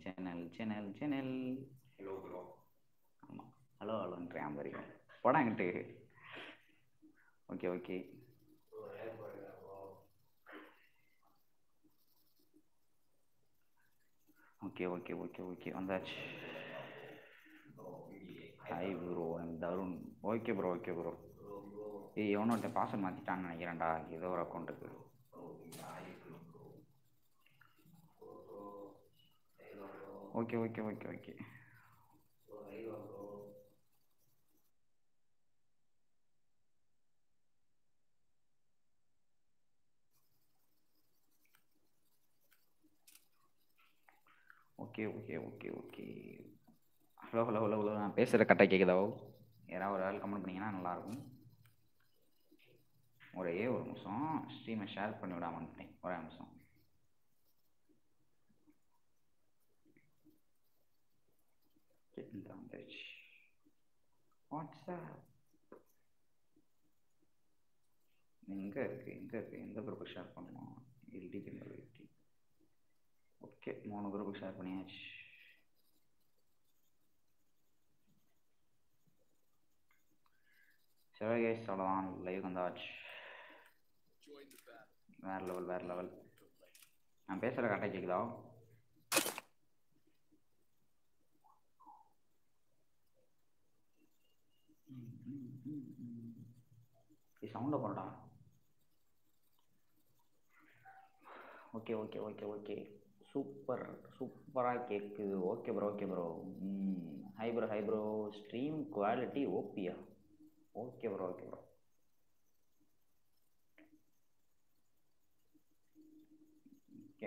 Channel channel channel hello bro ஆமாம் hello ஹலோன்றேன் பாருங்க போடா அங்கிட்டு okay okay okay okay okay okay வந்தாச்சு hi bro I'm Tarun okay bro okay bro ஏய் எவனோ ஒருத்தன் பாஸ்வேர்ட் மாற்றிட்டான்னு நினைக்கிறேன்டா ஏதோ ஒரு அக்கௌண்ட்டுக்கு okay okay okay okay okay okay okay okay hello hello hello hello நான் பேசுகிற கரெக்டாக கேட்குதா யாராவது ஒரு ஆள் கமெண்ட் பண்ணிங்கன்னா நல்லாயிருக்கும் ஒரே ஒரு நிமிஷம் ஸ்ட்ரீமை ஷேர் பண்ணி விடாம வந்துட்டேன் ஒரே நிமிஷம் வந்துருச்சு வாட்ஸ்அப் எங்கே இருக்குது எங்கே இருக்குது எந்த குரூப்புக்கு ஷேர் பண்ணணும் எல்டி எல்டி ஓகே மூணு குரூப்புக்கு ஷேர் பண்ணியாச்சு சரி கேஸ் அவ்வளோதான் லைவ் வந்தாச்சு வேறு லெவல் வேறு லெவல் நான் பேசுகிற கரெக்டாக கேட்குதா சவுண்டை போடா okay okay okay okay super சூப்பராக கேட்குது okay bro okay bro hmm hi bro hi bro stream quality ஓபியா okay bro okay bro okay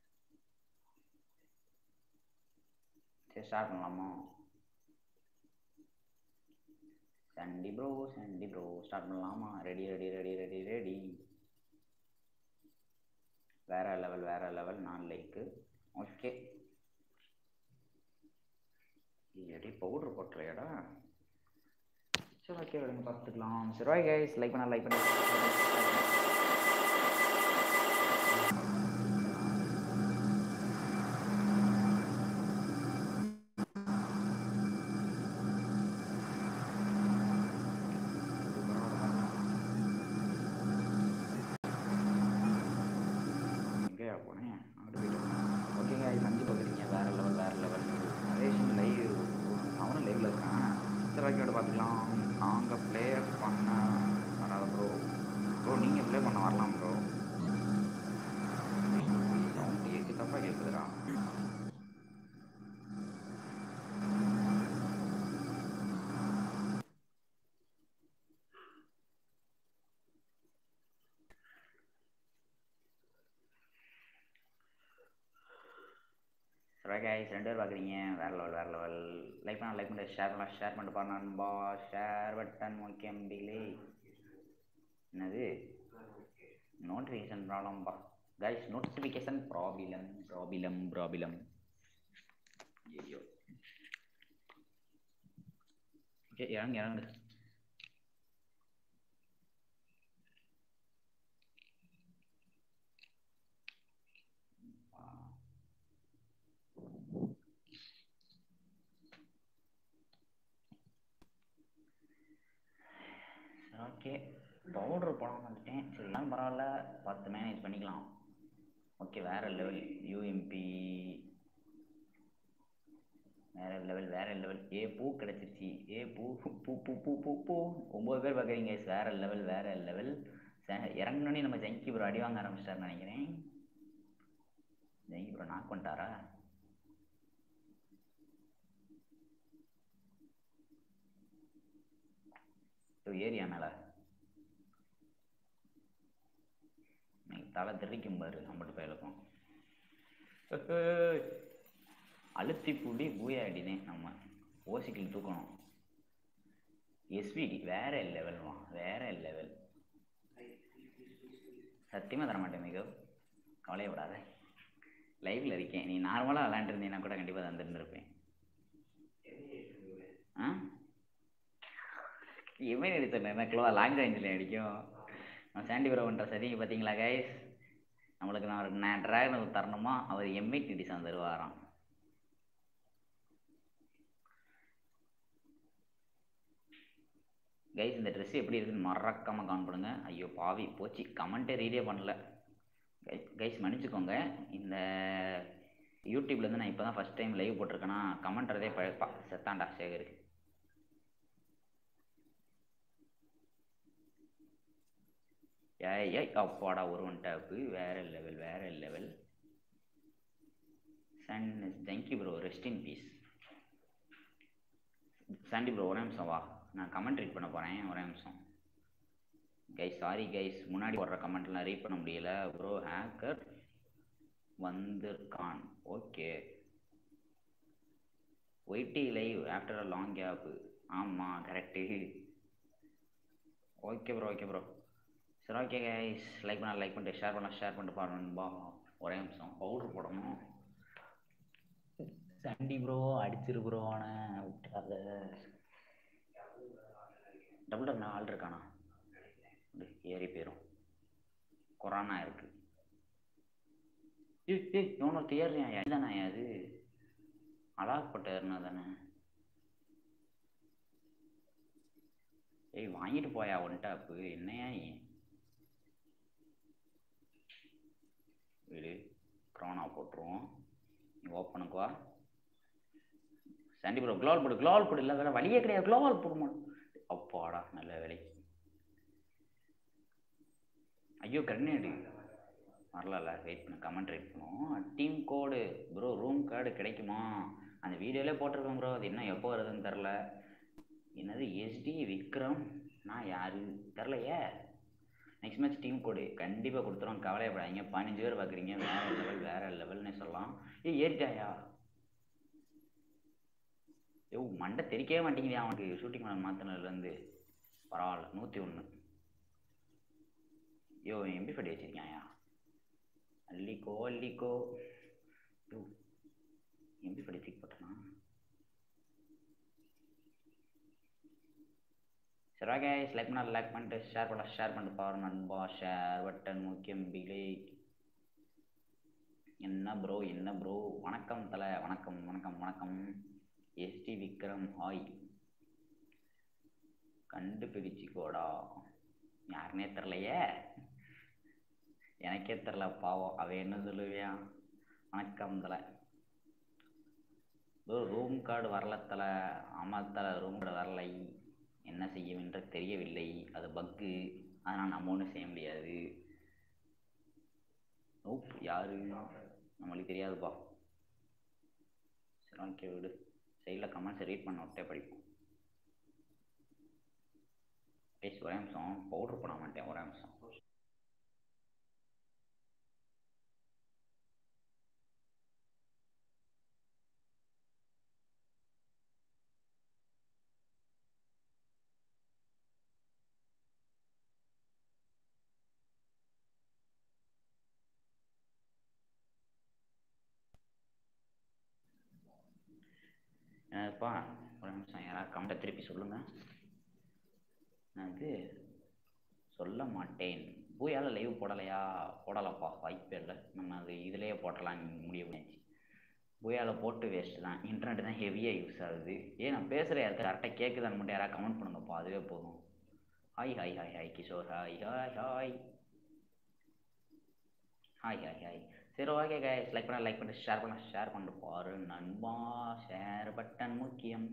சரி ஸ்டார்ட் பண்ணலாமா Sandy bro Sandy bro start பண்ணலாமா ready ready ready ready ready வேற level வேற level நான் like okay எடி powder போட்டுறியாடா சரி ஓகே விடுங்க பார்த்துக்கலாம் சரி ஓகே கைஸ் லைக் பண்ண லைக் பண்ணி எங்கேயா போனேன் அங்கிட்டு போயிட்டு ஓகே கைஸ் அஞ்சு பார்க்குறீங்க வேற லெவல் வேற லெவல் நரேஷன் லைவ் அவனும் லைவ்ல இருக்கான் சரி ஓகே விட பார்த்துக்கலாம் நாங்கள் ப்ளே பண்ண வராது ப்ரோ ப்ரோ நீங்கள் ப்ளே பண்ண வரலாம் ப்ரோ சவுண்ட் எக்கு தப்பாக கேட்குதுடா சரி கைஸ் ரெண்டு பேர் பார்க்குறீங்க வேறு லெவல் வேறு லெவல் லைக் பண்ண லைக் பண்ணி ஷேர் பண்ணலாம் ஷேர் பண்ணிட்டு பாருங்க நண்பா ஷேர் பட்டன் முக்கியம் பிலே என்னது நோட்டிஃபிகேஷன் ப்ராப்ளம்பா guys notification problem problem problem ஐயோ ஓகே இறங்கு இறங்கு ஓகே பவுட்ரு போடாமல் வந்துட்டேன் சரி இருந்தாலும் பரவாயில்ல பார்த்து மேனேஜ் பண்ணிக்கலாம் ஓகே வேறு லெவல் யூஎம்பி வேற லெவல் வேற லெவல் ஏ பூ கிடச்சிருச்சு ஏ பூ பூ பூ பூ பூ பூ ஒம்பது பேர் பார்க்குறீங்க வேற லெவல் வேற லெவல் இறங்கினோடனே நம்ம ஜங்கி ப்ரோ அடி வாங்க ஆரம்பிச்சிட்டாருன்னு நினைக்கிறேன் ஜங்கி ப்ரோ நாக் பண்ணிட்டாரா ஏரியா மேலே தலை தெரிக்கும் பாரு நம்மட்டு பயலுக்கும் அழுத்தி பூடி பூயாடினே நம்ம ஓசிக்கில் தூக்கணும் எஸ்விடி வேற லெவல்மா வேற லெவல் சத்தியமாக தர மாட்டேன் மிக கவலையை விடாத லைவில் இருக்கேன் நீ நார்மலாக விளாண்டுருந்தீங்கன்னா கூட கண்டிப்பாக தந்துருந்துருப்பேன் ஆ இவன் எடுத்தேன் எனக்குள்ள லாங் ரேஞ்சில் அடிக்கும் நான் சாண்டி ப்ரோ பண்ணுற சரி பார்த்தீங்களா கைஸ் நம்மளுக்கு நான் ஒரு நான் ட்ராகன் தரணுமா அவர் எம்ஐ டிடிசன் தருவாராம் கைஸ் இந்த ட்ரெஸ் எப்படி இருக்குன்னு மறக்காமல் கமெண்ட் பண்ணுங்க ஐயோ பாவி போச்சு கமெண்ட்டே ரீடே பண்ணல கைஸ் கைஸ் மன்னிச்சுக்கோங்க இந்த யூடியூப்லேருந்து நான் இப்போ தான் ஃபஸ்ட் டைம் லைவ் போட்டிருக்கேன்னா கமெண்ட்றதே பழப்பா செத்தாண்டா சேகர் ஏய் ஏய் அப்பாடா ஒரு ஒன் டேப்பு வேற லெவல் வேற லெவல் சன் thank you bro rest in peace Sandy bro ஒரே நிமிஷம் வா நான் கமெண்ட் ரீட் பண்ண போகிறேன் ஒரே நிமிஷம் கைஸ் சாரி கைஸ் முன்னாடி போடுற கமெண்ட்லாம் ரீட் பண்ண முடியல ப்ரோ ஹேக்கர் வந்திருக்கான் okay YT live after a long gap ஆமாம் correct okay bro okay bro சரி ஓகே கைஸ் லைக் பண்ண லைக் பண்ணிட்டு ஷேர் பண்ண ஷேர் பண்ணிட்டு பாருங்கப்பா ஒரே நிமிஷம் பவுடர் போடணும் சண்டி ப்ரோ அடிச்சிரு ப்ரோ அவனை விட்டுறாத டபுள் டபுள் ஆள் இருக்கானா டேய், ஏறி போயிடும் கொரோனா இருக்கு ஏய் ஏய் இவனை தேடுறேன் என்னதானே அது அழாக்கப்பட்டாருனா தானே ஏய் வாங்கிட்டு போயா ஒன் டாப்பு என்னையா நீ வீடு க்ரோனா போட்டுருவோம் நீ ஓப்பனுக்குவா சாண்டி ப்ரோ க்ளோவல் போடு க்ளோவல் போடு இல்லை வேலை வழியே கிடையாது க்ளோவல் போடுமா அப்பாடா நல்ல வேலை ஐயோ கண்ணேடு வரல வெயிட் பண்ண கமெண்ட் ரைட் பண்ணுவோம் team code bro room card கிடைக்குமா அந்த வீடியோலே போட்டிருக்கேன் ப்ரோ அது இன்னும் எப்போ வருதுன்னு தெரில என்னது எஸ்டி விக்ரம் நான் யாரு தெரிலையே நெக்ஸ்ட் மேட்ச் டீம் கோடு கண்டிப்பாக கொடுத்துருவோம் கவலையப்படாதீங்க பதினஞ்சு பேர் பார்க்குறீங்க வேற லெவல் வேற லெவல்னே சொல்லலாம் ஏய் ஏறிட்டாயா ஐயோ மண்டை தெரிக்கவே மாட்டேங்குது அவனுக்கு ஷூட்டிங் மேலே மாற்றினதுலேருந்து பரவாயில்ல நூற்றி ஒன்று ஐயோ எம்பி ஃபட்டி வச்சிருக்காயா அள்ளிக்கோ அள்ளிக்கோ ஐயோ எம்பி ஃபட்டி தூக்கி போட்டனா சரி ஓகே லைக் பண்ண லைக் பண்ணிட்டு ஷேர் பண்ண ஷேர் பண்ணிட்டு பாரு நண்பா ஷேர் பட்டன் முக்கியம் பிலே என்ன ப்ரோ என்ன ப்ரோ வணக்கம் தலை வணக்கம் வணக்கம் வணக்கம் எஸ்டி விக்ரம் ஹாய் கண்டுபிடிச்சிக்கோடா யாருனே தெரிலையே எனக்கே தெரில பாவம் அவ என்ன சொல்லுவியா வணக்கம் தலை ப்ரோ ரூம் கார்டு வரல தலை ஆமாம் தலை ரூம் கார்டு வரலை என்ன செய்யவென்று தெரியவில்லை அது பக்கு அதனால் நம்ம ஒன்றும் செய்ய முடியாது நோப் யாரு நம்மளுக்கு தெரியாதுப்பா சரி ஓகே விடு சைடில் கமெண்ட்ஸ் ரீட் பண்ண விட்டே படிப்போம் பேசி ஒரே நிமிஷம் பவுட்ரு பண்ண மாட்டேன் ஒரே நிமிஷம் என்னப்பா ஒரு நிமிஷம் யாராவது கமெண்ட்டை திருப்பி சொல்லுங்க நான் இது சொல்ல மாட்டேன் பூயால் லைவ் போடலையா போடலப்பா வாய்ப்பே இல்லை நம்ம அது இதிலேயே போட்டலாம் முடிய முடியாச்சு பூயால் போட்டு வேஸ்ட்டு தான் இன்டர்நெட் தான் ஹெவியாக யூஸ் ஆகுது ஏன் நான் பேசுகிற யாருக்கு கரெக்டாக கேட்குதான்னு மட்டும் யாராவது கமெண்ட் பண்ணுங்கப்பா அதுவே போதும் hi hi hi hi Kishore hi hi hi hi hi hi சரி ஓகே கைஸ் லைக் பண்ண லைக் பண்ணி ஷேர் பண்ண ஷேர் பண்ணிட்டு பாரு நண்பா ஷேர் பட்டன் முக்கியம்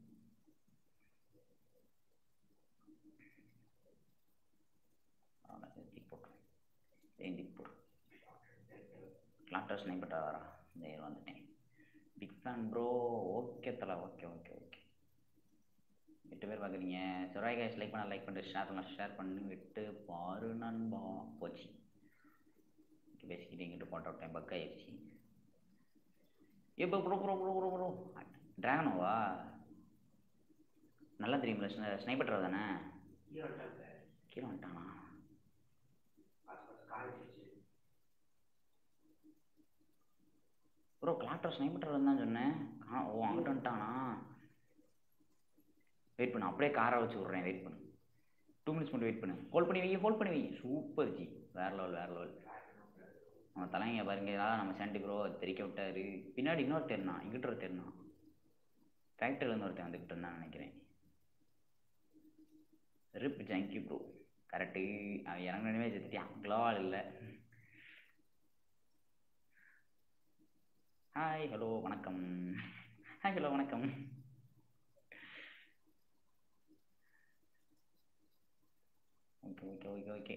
கிளாட்டர் ஸ்னைப்பட்டா வரா இந்த வந்துட்டேன் பிக் ஃபேன் ப்ரோ ஓகே தலா ஓகே ஓகே ஓகே எட்டு பேர் பார்க்குறீங்க சரி கைஸ் லைக் பண்ண லைக் பண்ணிட்டு ஷேர் பண்ண ஷேர் பண்ணி விட்டு பாரு நண்பா போச்சு பேசிக்கிட்டு இங்கிட்டு போட்ட விட்டேன் பக் ஆயிடுச்சு எப்போ bro bro bro bro bro ட்ராகனோவா நல்லா தெரியுமில்ல ஸ்னைப்பர் தானே கீழே வந்துட்டானா ப்ரோ கிளாக்டர் ஸ்னைப்பர் தான் சொன்னேன் ஆ ஓ அங்கிட்டு வந்துட்டானா வெயிட் பண்ணு அப்படியே காரை வச்சு விட்றேன் வெயிட் பண்ணு டூ மினிட்ஸ் மட்டும் வெயிட் பண்ணு ஹோல்ட் பண்ணி வை ஹோல்ட் பண்ணி வை சூப்பர் ஜி வேற லெவல் வேற லெவல் நம்ம தலைங்க பாருங்க நம்ம சாண்டி ப்ரோ தெரிக்க விட்டாரு பின்னாடி இன்னொரு தெருனா இங்கிட்ட ஒரு தெருனா ஃபேக்டரியிலேருந்து ஒருத்தன் வந்துக்கிட்டு இருந்தான்னு நினைக்கிறேன் ரிப் ஜங்கி ப்ரோ கரெக்டு அவன் இறங்கினவே செத்துட்டான் க்ளோவால் இல்லை ஹாய் ஹலோ வணக்கம் ஹாய் ஹலோ வணக்கம் ஓகே ஓகே ஓகே ஓகே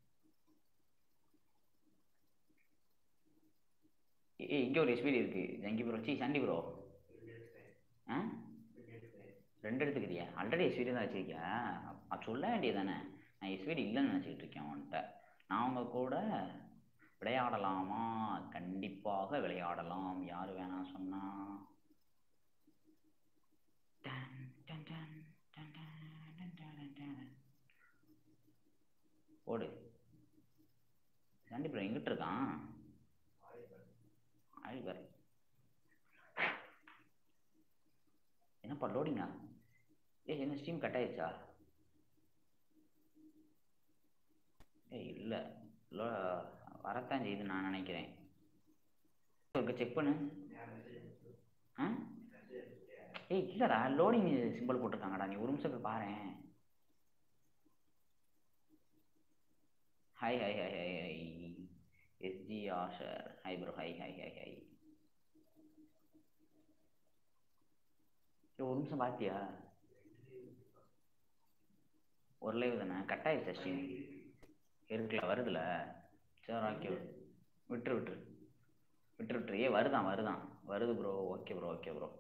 ஏய் இங்கே ஒரு எஸ்பிடி இருக்கு ஜங்கி ப்ரோ சி சண்டி ப்ரோ ஆ ரெண்டு எடுத்துக்கிறியா ஆல்ரெடி எஸ்பிடி தான் வச்சிருக்கியா அது சொல்ல வேண்டியதானே நான் எஸ்பிடி இல்லைன்னு நினச்சிக்கிட்டு இருக்கேன் அவன்கிட்ட நான் அவங்க கூட விளையாடலாமா கண்டிப்பாக விளையாடலாம் யார் வேணாம் சொன்னா done, done, done, done, done, done, done, done. ஓடு சண்டி ப்ரோ எங்கிட்ட இருக்கான் ஆழிவர் என்னப்பா லோடிங்கா ஏ என்ன ஸ்ட்ரீம் கட் ஆயிடுச்சா ஏய் இல்லை லோ வரத்தான் செய்யுது நான் நினைக்கிறேன் செக் பண்ணு ஆ ஏய் இல்லைடா லோடிங் சிம்பிள் போட்டிருக்காங்கடா நீ ஒரு நிமிஷம் போய் பாரேன் hi hi hi hi hi SG Asher hi bro hi hi hi hi ஒரு நிமிஷம் பார்த்தியா ஒரு லைவ் தானே கட் ஆயிடுச்சா ஸ்ட்ரீம் இருக்குல்ல வருதுல சரி ஓகே விட்டுரு விட்டுரு விட்டுரு விட்டுரு ஏ வருதான் வருதான் வருது bro okay bro okay bro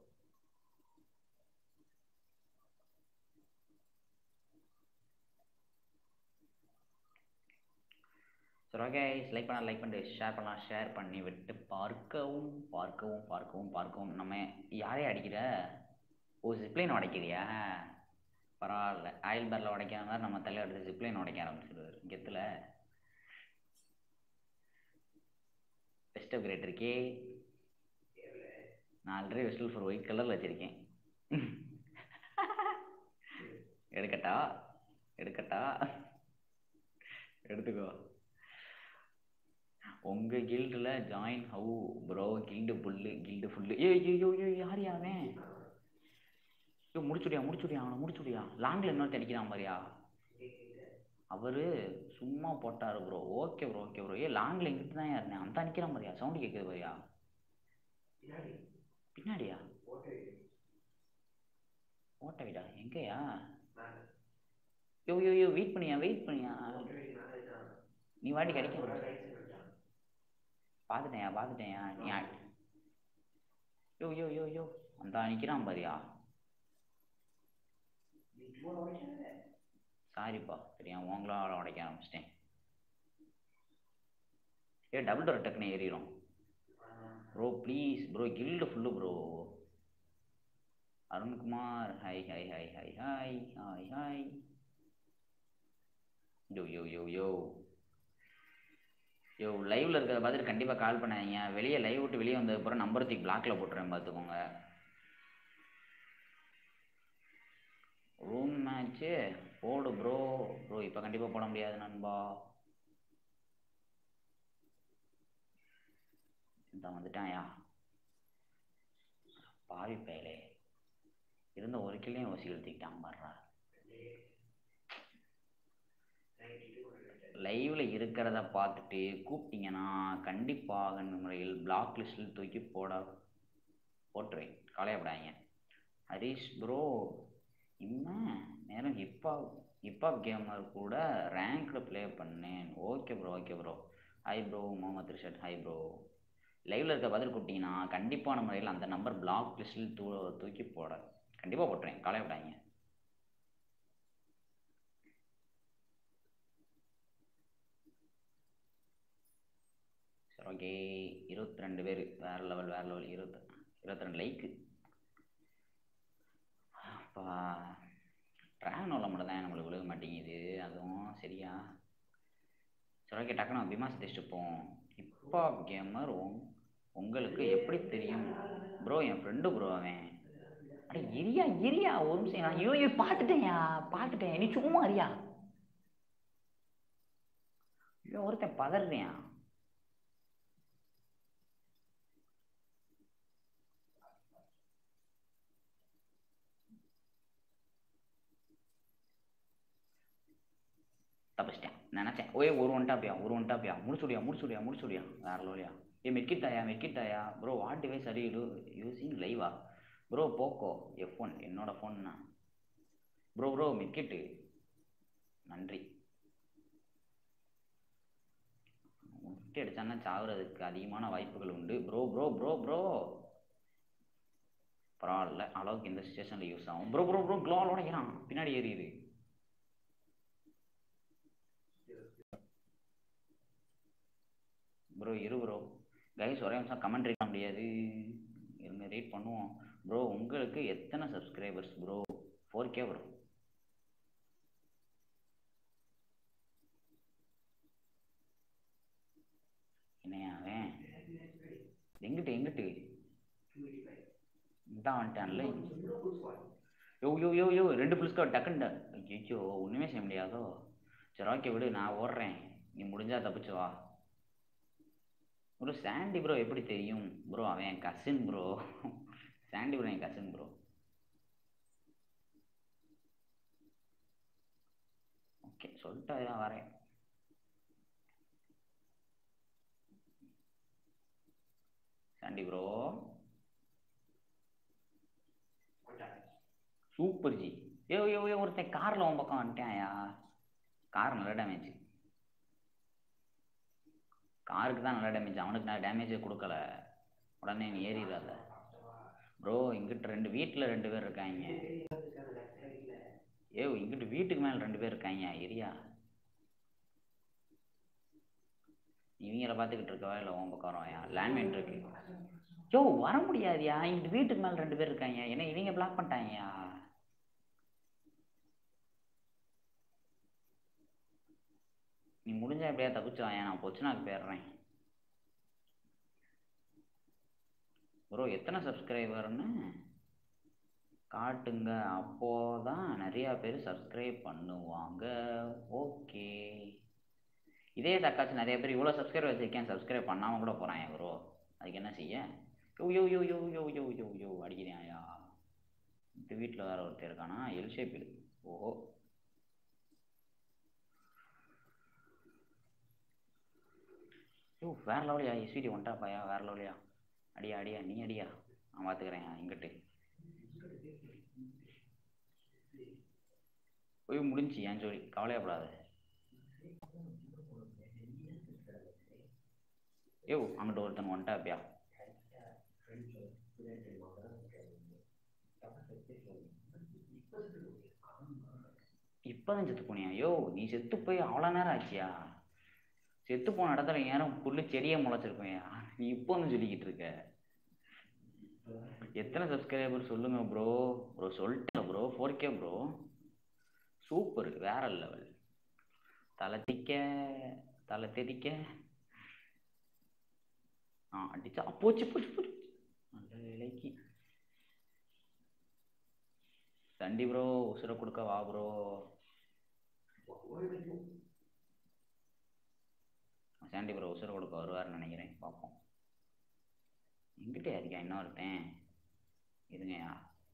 சரி ஓகே லைக் பண்ணலாம் லைக் பண்ணிட்டு ஷேர் பண்ணலாம் ஷேர் பண்ணி விட்டு பார்க்கவும் பார்க்கவும் பார்க்கவும் பார்க்கவும் நம்ம யாரையும் அடிக்கிற ஓ ஜிப்லைன் உடைக்கிறியா பரவாயில்ல ஆயில் பேரில் உடைக்காம நம்ம தலை எடுத்து ஜிப்லைன் உடைக்க ஆரம்பிச்சிடுவார் கெத்தில் பெஸ்ட் அப்கிரேட் இருக்கே நான் ஆல்ரெடி வெஸ்டல் ஃபார் ஒயிட் கலரில் வச்சுருக்கேன் எடுக்கட்டா எடுக்கட்டா எடுத்துக்கோ உங்க கில்டில் ஜாயின் ஹவு bro guild full guild full ஏ ஐயோ ஐயோ யார் யாவன் ஐயோ முடிச்சுடியா முடிச்சுடியா அவனை முடிச்சுடியா லாங்கில் இன்னொருத்த அடிக்கிறான் மாதிரியா அவரு சும்மா போட்டாரு bro okay bro okay bro ஏ லாங்கில் இங்கிட்டு தான் இருந்தேன் அந்த நிற்கிறான் மாதிரியா சவுண்டு கேட்குது மாதிரியா பின்னாடியா ஓட்ட வீடா எங்கேயா யோ யோ யோ வெயிட் பண்ணியா வெயிட் பண்ணியா நீ வாட்டி கிடைக்க பார்த்துட்டேயா பார்த்துட்டேயா நீ ஆ- யோ யோ யோ யோ அந்த நிற்கிறான் பாரியா சாரிப்பா சரியா உங்களால் உடைக்க ஆரம்பிச்சிட்டேன் ஏ டபுள் டோர் டக்குன்னு ஏறிடும் bro please bro guild full bro Arunkumar hi hi hi hi hi hi hi yo yo yo yo yo லைவ்ல இருக்கிறத பார்த்துட்டு கண்டிப்பாக கால் பண்ணாதீங்க வெளியே லைவ் விட்டு வெளியே வந்ததுக்கப்புறம் நம்பர் தூக்கி பிளாக்ல போட்டுறேன் பார்த்துக்கோங்க ரூம் மேட்ச்சு போடு ப்ரோ ப்ரோ இப்போ கண்டிப்பாக போட முடியாது நண்பா இந்த வந்துட்டான்யா பாவி பயலே இருந்த ஒரு கிள்ளையும் ஓசி எழுத்திக்கிட்டான் பாடுறா லைவ்ல இருக்கிறத பார்த்துட்டு கூப்பிட்டீங்கன்னா கண்டிப்பாக இந்த முறையில் பிளாக் லிஸ்டில் தூக்கி போட போட்டுருவேன் கவலையப்படாதீங்க ஹரிஷ் ப்ரோ இன்னும் நேரம் ஹிப்ஹாப் ஹிப்ஹாப் கேமர் கூட ரேங்க்டு ப்ளே பண்ணேன் okay bro okay bro hi bro Mohammed Rishad hi bro லைவ்ல இருக்க பதில் கூப்பிட்டீங்கன்னா கண்டிப்பான முறையில் அந்த நம்பர் பிளாக் லிஸ்டில் தூ தூக்கி போட கண்டிப்பாக போட்டுருவேன் கவலையப்படாதீங்க சரி ஓகே இருபத்தி ரெண்டு பேர் வேறு லெவல் வேறு லெவல் இருபத்தி இருபத்தி ரெண்டு லைக்கு அப்பா ட்ராகனோவில் மட்டும் தான் நம்மளுக்கு விழுக மாட்டேங்குது அதுவும் சரியா சரி ஓகே டக்குனு பிமா சதீஷ் போவோம் ஹிப்ஹாப் கேமர் உங் உங்களுக்கு எப்படி தெரியும் ப்ரோ என் ஃப்ரெண்டு ப்ரோ அவன் அட இரியா இரியா ஒரு நிமிஷம் நான் ஐயோ ஐயோ பார்த்துட்டேன்யா பார்த்துட்டேன் நீ சும்மா அறியா ஐயோ ஒருத்தன் பதறியான் நினச்சேன் ஓய் ஒரு ஒன் டாப்பியா ஒரு ஒன் டாப்பியா முடிச்சுடியா முடிச்சுடியா முடிச்சுடியா வேற லோலியா ஏ மெட்கிட்டாயா மெட்கிட்டாயா ப்ரோ வாட் டிவைஸ் அடி டு யூசிங் லைவா ப்ரோ போக்கோ எஃப் ஒன் என்னோட ஃபோன்னா ப்ரோ ப்ரோ மெட்கிட்டு நன்றி முட்டி அடிச்சான்னா சாகுறதுக்கு அதிகமான வாய்ப்புகள் உண்டு ப்ரோ ப்ரோ ப்ரோ ப்ரோ பரவாயில்ல அளவுக்கு இந்த சுச்சுவேஷனில் யூஸ் ஆகும் ப்ரோ ப்ரோ ப்ரோ க்ளோவோட ஏறான் பின்னாடி ஏறியுது ப்ரோ இரு ப்ரோ கைஸ் ஒரே நிமிஷம் கமெண்ட் ரீட் பண்ண முடியாது இருங்க ரீட் பண்ணுவோம் ப்ரோ உங்களுக்கு எத்தனை subscribers bro four K bro என்னையா அவன் எங்கிட்டு எங்கிட்டு இதான் வந்துட்டான்ல யோ யோ யோ யோ ரெண்டு புலிஸ்கா டக்குன்னு ஐயோ ஒன்றுமே செய்ய முடியாதோ சரி ஓகே விடு நான் ஓடுறேன் நீ முடிஞ்சா தப்பிச்சு வா ப்ரோ சாண்டி ப்ரோ எப்படி தெரியும் ப்ரோ அவன் என் கசின் ப்ரோ சாண்டி ப்ரோ என் கசின் ப்ரோ ஓகே சொல்லிட்டு அதான் வரேன் சாண்டி ப்ரோ சூப்பர் ஜி யோ யோ யோ ஒருத்தன் காரில் உன் பக்கம் வந்துட்டான்யா கார் நல்ல டேமேஜ் காருக்கு தான் நல்ல டேமேஜ் அவனுக்கு நான் டேமேஜே கொடுக்கல உடனே நீ ஏறிடாத ப்ரோ இங்கிட்ட ரெண்டு வீட்டில் ரெண்டு பேர் இருக்காங்க ஏ இங்கிட்டு வீட்டுக்கு மேலே ரெண்டு பேர் இருக்காங்க ஏரியா இவங்கள பார்த்துக்கிட்டு இருக்கவா இல்லை உன் பக்கம் வரவாயா லேண்ட்மைன் இருக்கு யோ வர முடியாதுயா இங்கிட்டு வீட்டுக்கு மேலே ரெண்டு பேர் இருக்காங்க ஏன்னா இவங்க பிளாக் பண்ணிட்டாங்கயா நீ முடிஞ்சா எப்படியா தப்பிச்சு வாயா நான் பொச்சுனாக்கு போயிடுறேன் ப்ரோ எத்தனை சப்ஸ்கிரைபர்னு காட்டுங்க அப்போதான் நிறையா பேர் சப்ஸ்கிரைப் பண்ணுவாங்க ஓகே இதே தக்காச்சு நிறைய பேர் இவ்வளோ சப்ஸ்கிரைப் வச்சிருக்கேன் சப்ஸ்கிரைப் பண்ணாமல் கூட போகிறான் ப்ரோ அதுக்கு என்ன செய்ய யோ yo yo yo yo yo yo யோ அடிக்கிறேன்யா இந்த வீட்டில் வேற ஒருத்தர் இருக்கானா எல் ஷேப்பில் ஓஹோ யோ வேற லெவலியா எஸ்விடி ஒன்ட்டாப்பாயா வேற லெவலியா அடியா அடியா நீ அடியா நான் பார்த்துக்கிறேன் இங்கிட்டு போய் முடிஞ்சு என் ஜோடி கவலையப்படாத யோ அங்கிட்ட ஒருத்தன் ஒன்ட்டாப்பியா இப்பதான் செத்து போனியா யோ நீ செத்து போய் அவ்வளோ நேரம் ஆச்சியா செத்து போன இடத்துல ஏன் புல்லு செடியே முளைச்சிருக்கோயா நீ இப்போ வந்து சொல்லிக்கிட்டு இருக்க எத்தனை சப்ஸ்கிரைபர் சொல்லுங்க ப்ரோ ப்ரோ சொல்லிட்டேன் bro four K bro super வேற லெவல் தலை திக்க தலை தெறிக்க ஆ அடிச்சா போச்சு போச்சு போச்சு நல்ல வேலைக்கு சண்டி ப்ரோ உசுரை கொடுக்க வா ப்ரோ சாண்டி ப்ரோ உசுரை கொடுக்க வருவார்னு நினைக்கிறேன் பார்ப்போம் எங்கிட்ட இருக்கா இன்னொருத்தன் இருங்கயா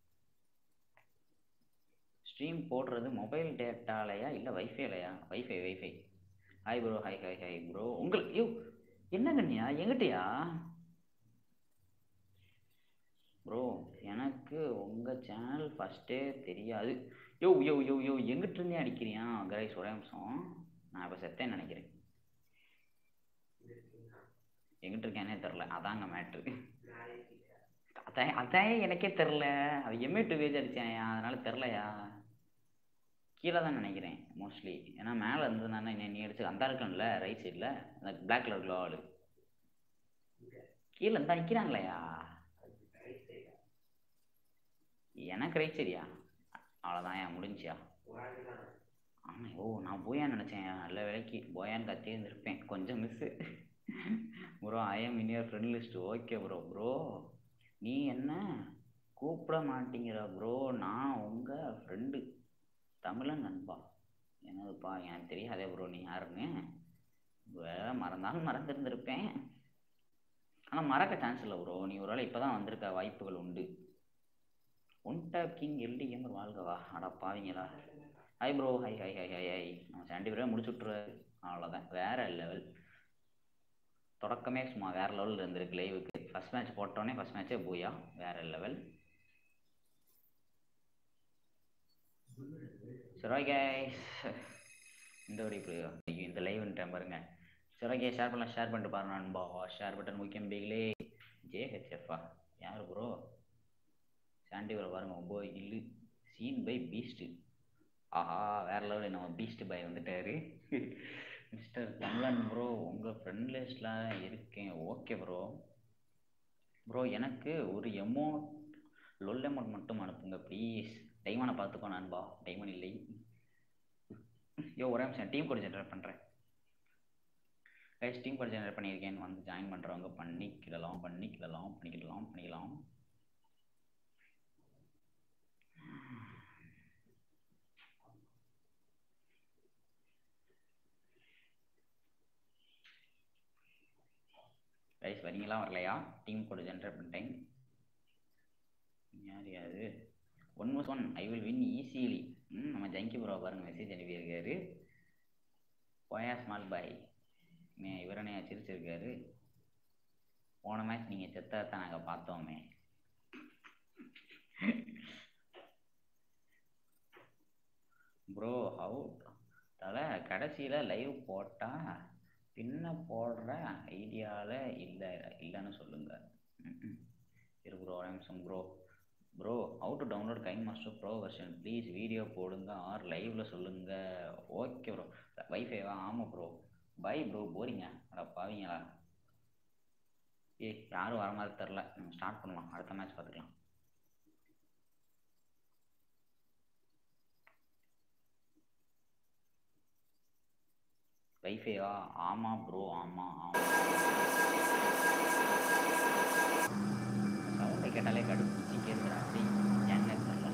ஸ்ட்ரீம் போடுறது மொபைல் டேட்டாலையா இல்லை வைஃபைலையா wifi wifi hi bro hi hi hi bro உங்களுக்கு யோ என்ன கண்ணியா எங்கிட்டயா ப்ரோ எனக்கு உங்கள் சேனல் ஃபஸ்ட்டே தெரியாது யோ யோ யோ யோ எங்கிட்ட இருந்தே அடிக்கிறியா கைஸ் ஒரே நிமிஷம் நான் இப்போ செத்தேன்னு நினைக்கிறேன் எங்கிட்ட இருக்கேனே தெரில அதாங்க மேட்ரு அதான் அதான் எனக்கே தெரில அது எம்ஏ டூ பேஜ் அடித்தேன்யா அதனால தெரிலையா கீழே தான் நினைக்கிறேன் மோஸ்ட்லி ஏன்னா மேலே இருந்ததுனால என்ன நீ அடிச்சு அந்த இருக்கணும்ல ரைட் சைடில் அந்த பிளாக் கலர் க்ளோவால் கீழே இருந்தா நிற்கிறாங்களேயா எனக்கு ரைட் சரியா அவ்வளோதான் ஏன் முடிஞ்சியா ஆமாம் ஓ நான் போயான்னு நினச்சேன் நல்ல வேலைக்கு போயான்னு கத்தியே இருந்திருப்பேன் கொஞ்சம் miss bro I am in your friend list okay bro bro நீ என்ன கூப்பிட மாட்டேங்கிற ப்ரோ நான் உங்கள் ஃப்ரெண்டு தமிழன் நண்பா என்னதுப்பா எனக்கு தெரியாதே ப்ரோ நீ யாருன்னு வேற மறந்தாலும் மறந்துருந்துருப்பேன் ஆனால் மறக்க சான்ஸ் இல்லை ப்ரோ நீ ஒரு வேளை இப்போ தான் வந்திருக்க வாய்ப்புகள் உண்டு ஒன் டாப் கிங் எல்டிஎம் வாழ்கவா அட பாவீங்களா hi bro hi hi hi hi hi நம்ம சாண்டி ப்ரோ முடிச்சு விட்ருவாரு அவ்வளோதான் வேற லெவல் தொடக்கமே சும்மா வேற லெவலில் இருந்திருக்கு லைவுக்கு ஃபர்ஸ்ட் மேட்ச் போட்டோன்னே ஃபர்ஸ்ட் மேட்சே போயா வேற லெவல் சரி கைஸ் இந்த ஒரு இப்படி ஐயோ இந்த லைவ்ன்றேன் பாருங்க சரி ஓகே ஷேர் பண்ணலாம் ஷேர் பண்ணிட்டு பாருங்க நண்பா ஷேர் பட்டன் முக்கியம் பீங்களே ஜேஹெச்எஃப்ஆ யார் ப்ரோ சாண்டி ப்ரோ பாருங்க ஒம்பது கில்லு சீன் பை பீஸ்ட்டு ஆஹா வேற லெவலில் நம்ம பீஸ்ட் பை வந்துட்டாரு மிஸ்டர் தமிழன் ப்ரோ உங்கள் ஃப்ரெண்ட் லிஸ்ட்டில் இருக்கேன் ஓகே ப்ரோ ப்ரோ எனக்கு ஒரு எமௌண்ட் லொல் அமௌண்ட் மட்டும் அனுப்புங்க ப்ளீஸ் டைமனை பார்த்துக்கோ நண்பா டைமன் இல்லை யோ ஒரே நிமிஷம் டீம் கோட் ஜென்ரேட் பண்ணுறேன் கைஸ் டீம் கோட் ஜென்ரேட் பண்ணியிருக்கேன் வந்து ஜாயின் பண்ணுறவங்க பண்ணிக்கிடலாம் பண்ணிக்கிடலாம் பண்ணிக்கிடலாம் பண்ணிக்கலாம் கைஸ் வரீங்களா வரலையா டீம் கோட் ஜென்ரேட் பண்ணிட்டேன் யார் யாரு ஒன் மோஸ் one I will win easily ம் நம்ம ஜங்கி ப்ரோ பாருங்க மெசேஜ் அனுப்பியிருக்காரு போயா ஸ்மால் பாய் மே இவரனே சிரிச்சிருக்காரு போன மேட்ச் நீங்கள் செத்தான் நாங்கள் பார்த்தோமே ப்ரோ ஹவு தலை கடைசியில் லைவ் போட்டால் பின்ன போடுற ஐடியாவில் இல்லை இல்லைன்னு சொல்லுங்கள் இரு ப்ரோ ஒரு நிமிஷம் bro bro how to download KineMaster bro version please video போடுங்க ஆர் லைவ்ல சொல்லுங்க ஓகே ப்ரோ வைஃபைவா ஆமாம் ப்ரோ பை ப்ரோ போறீங்க அட பாவீங்களா ஏய் யாரும் வர மாதிரி தெரில நம்ம ஸ்டார்ட் பண்ணலாம் அடுத்த மேட்ச் பார்த்துக்கலாம் வைஃபைவா ஆமாம் ப்ரோ ஆமாம் ஆமாம் சவுண்டை கேட்டாலே கடுப்பிச்சு கேட்குறா அப்படி என்ன தெரியல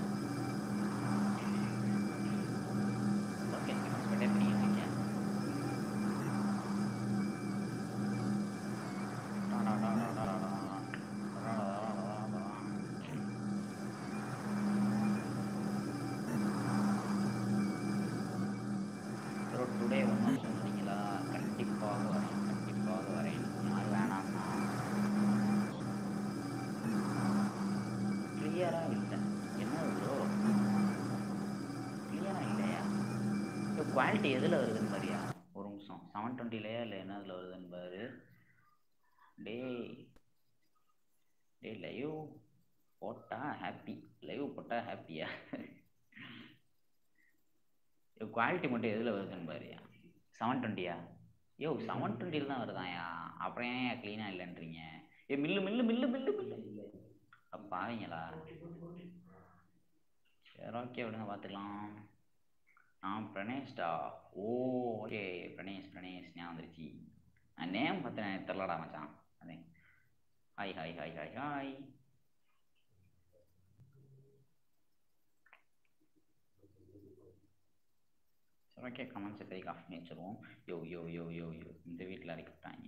ஓகே எக்ஸ்பெக்டே பண்ணிட்டு இருக்கேன் ப்ரோ டுடே ஒன்றும் சொன்னீங்களா கண்டிப்பாக வரேன் கண்டிப்பாக வரேன் யார் வேணாம்னா கிளியராக இல்லை என்ன ப்ரோ கிளியராக இல்லையா இப்போ குவாலிட்டி எதில் வருதுன்னு பாரியா ஒரு நிமிஷம் செவன் டுவெண்ட்டிலையா இல்லை என்ன இதில் வருதுன்னு பாரு டேய் டேய் லைவ் போட்டால் ஹாப்பி லைவ் போட்டால் ஹாப்பியா குவாலிட்டி மட்டும் எதில் வருதுன்னு பாருயா செவன் டுவெண்ட்டியா யோ செவன் டுவெண்ட்டியில் தான் வருதாயா அப்புறம் ஏன் க்ளீனாக இல்லைன்றீங்க ஏ மில்லு மில்லு மில்லு மில்லு மில்லு பாவீங்களா சரி ஓகே விடுங்க பார்த்துக்கலாம் நான் பிரணேஷ்டா ஓ ஓகே பிரணேஷ் பிரணேஷ் ஞாபகம் வந்துருச்சு நான் நேம் பார்த்தேன் தெரிலடா மச்சான் அதே hi hi hi hi hi சரி ஓகே கமெண்ட்ஸை கைக்கு ஆஃப் பண்ணி வச்சுருவோம் யோ யோ யோ யோ யோ இந்த வீட்டில் அரைக்கிட்டாங்க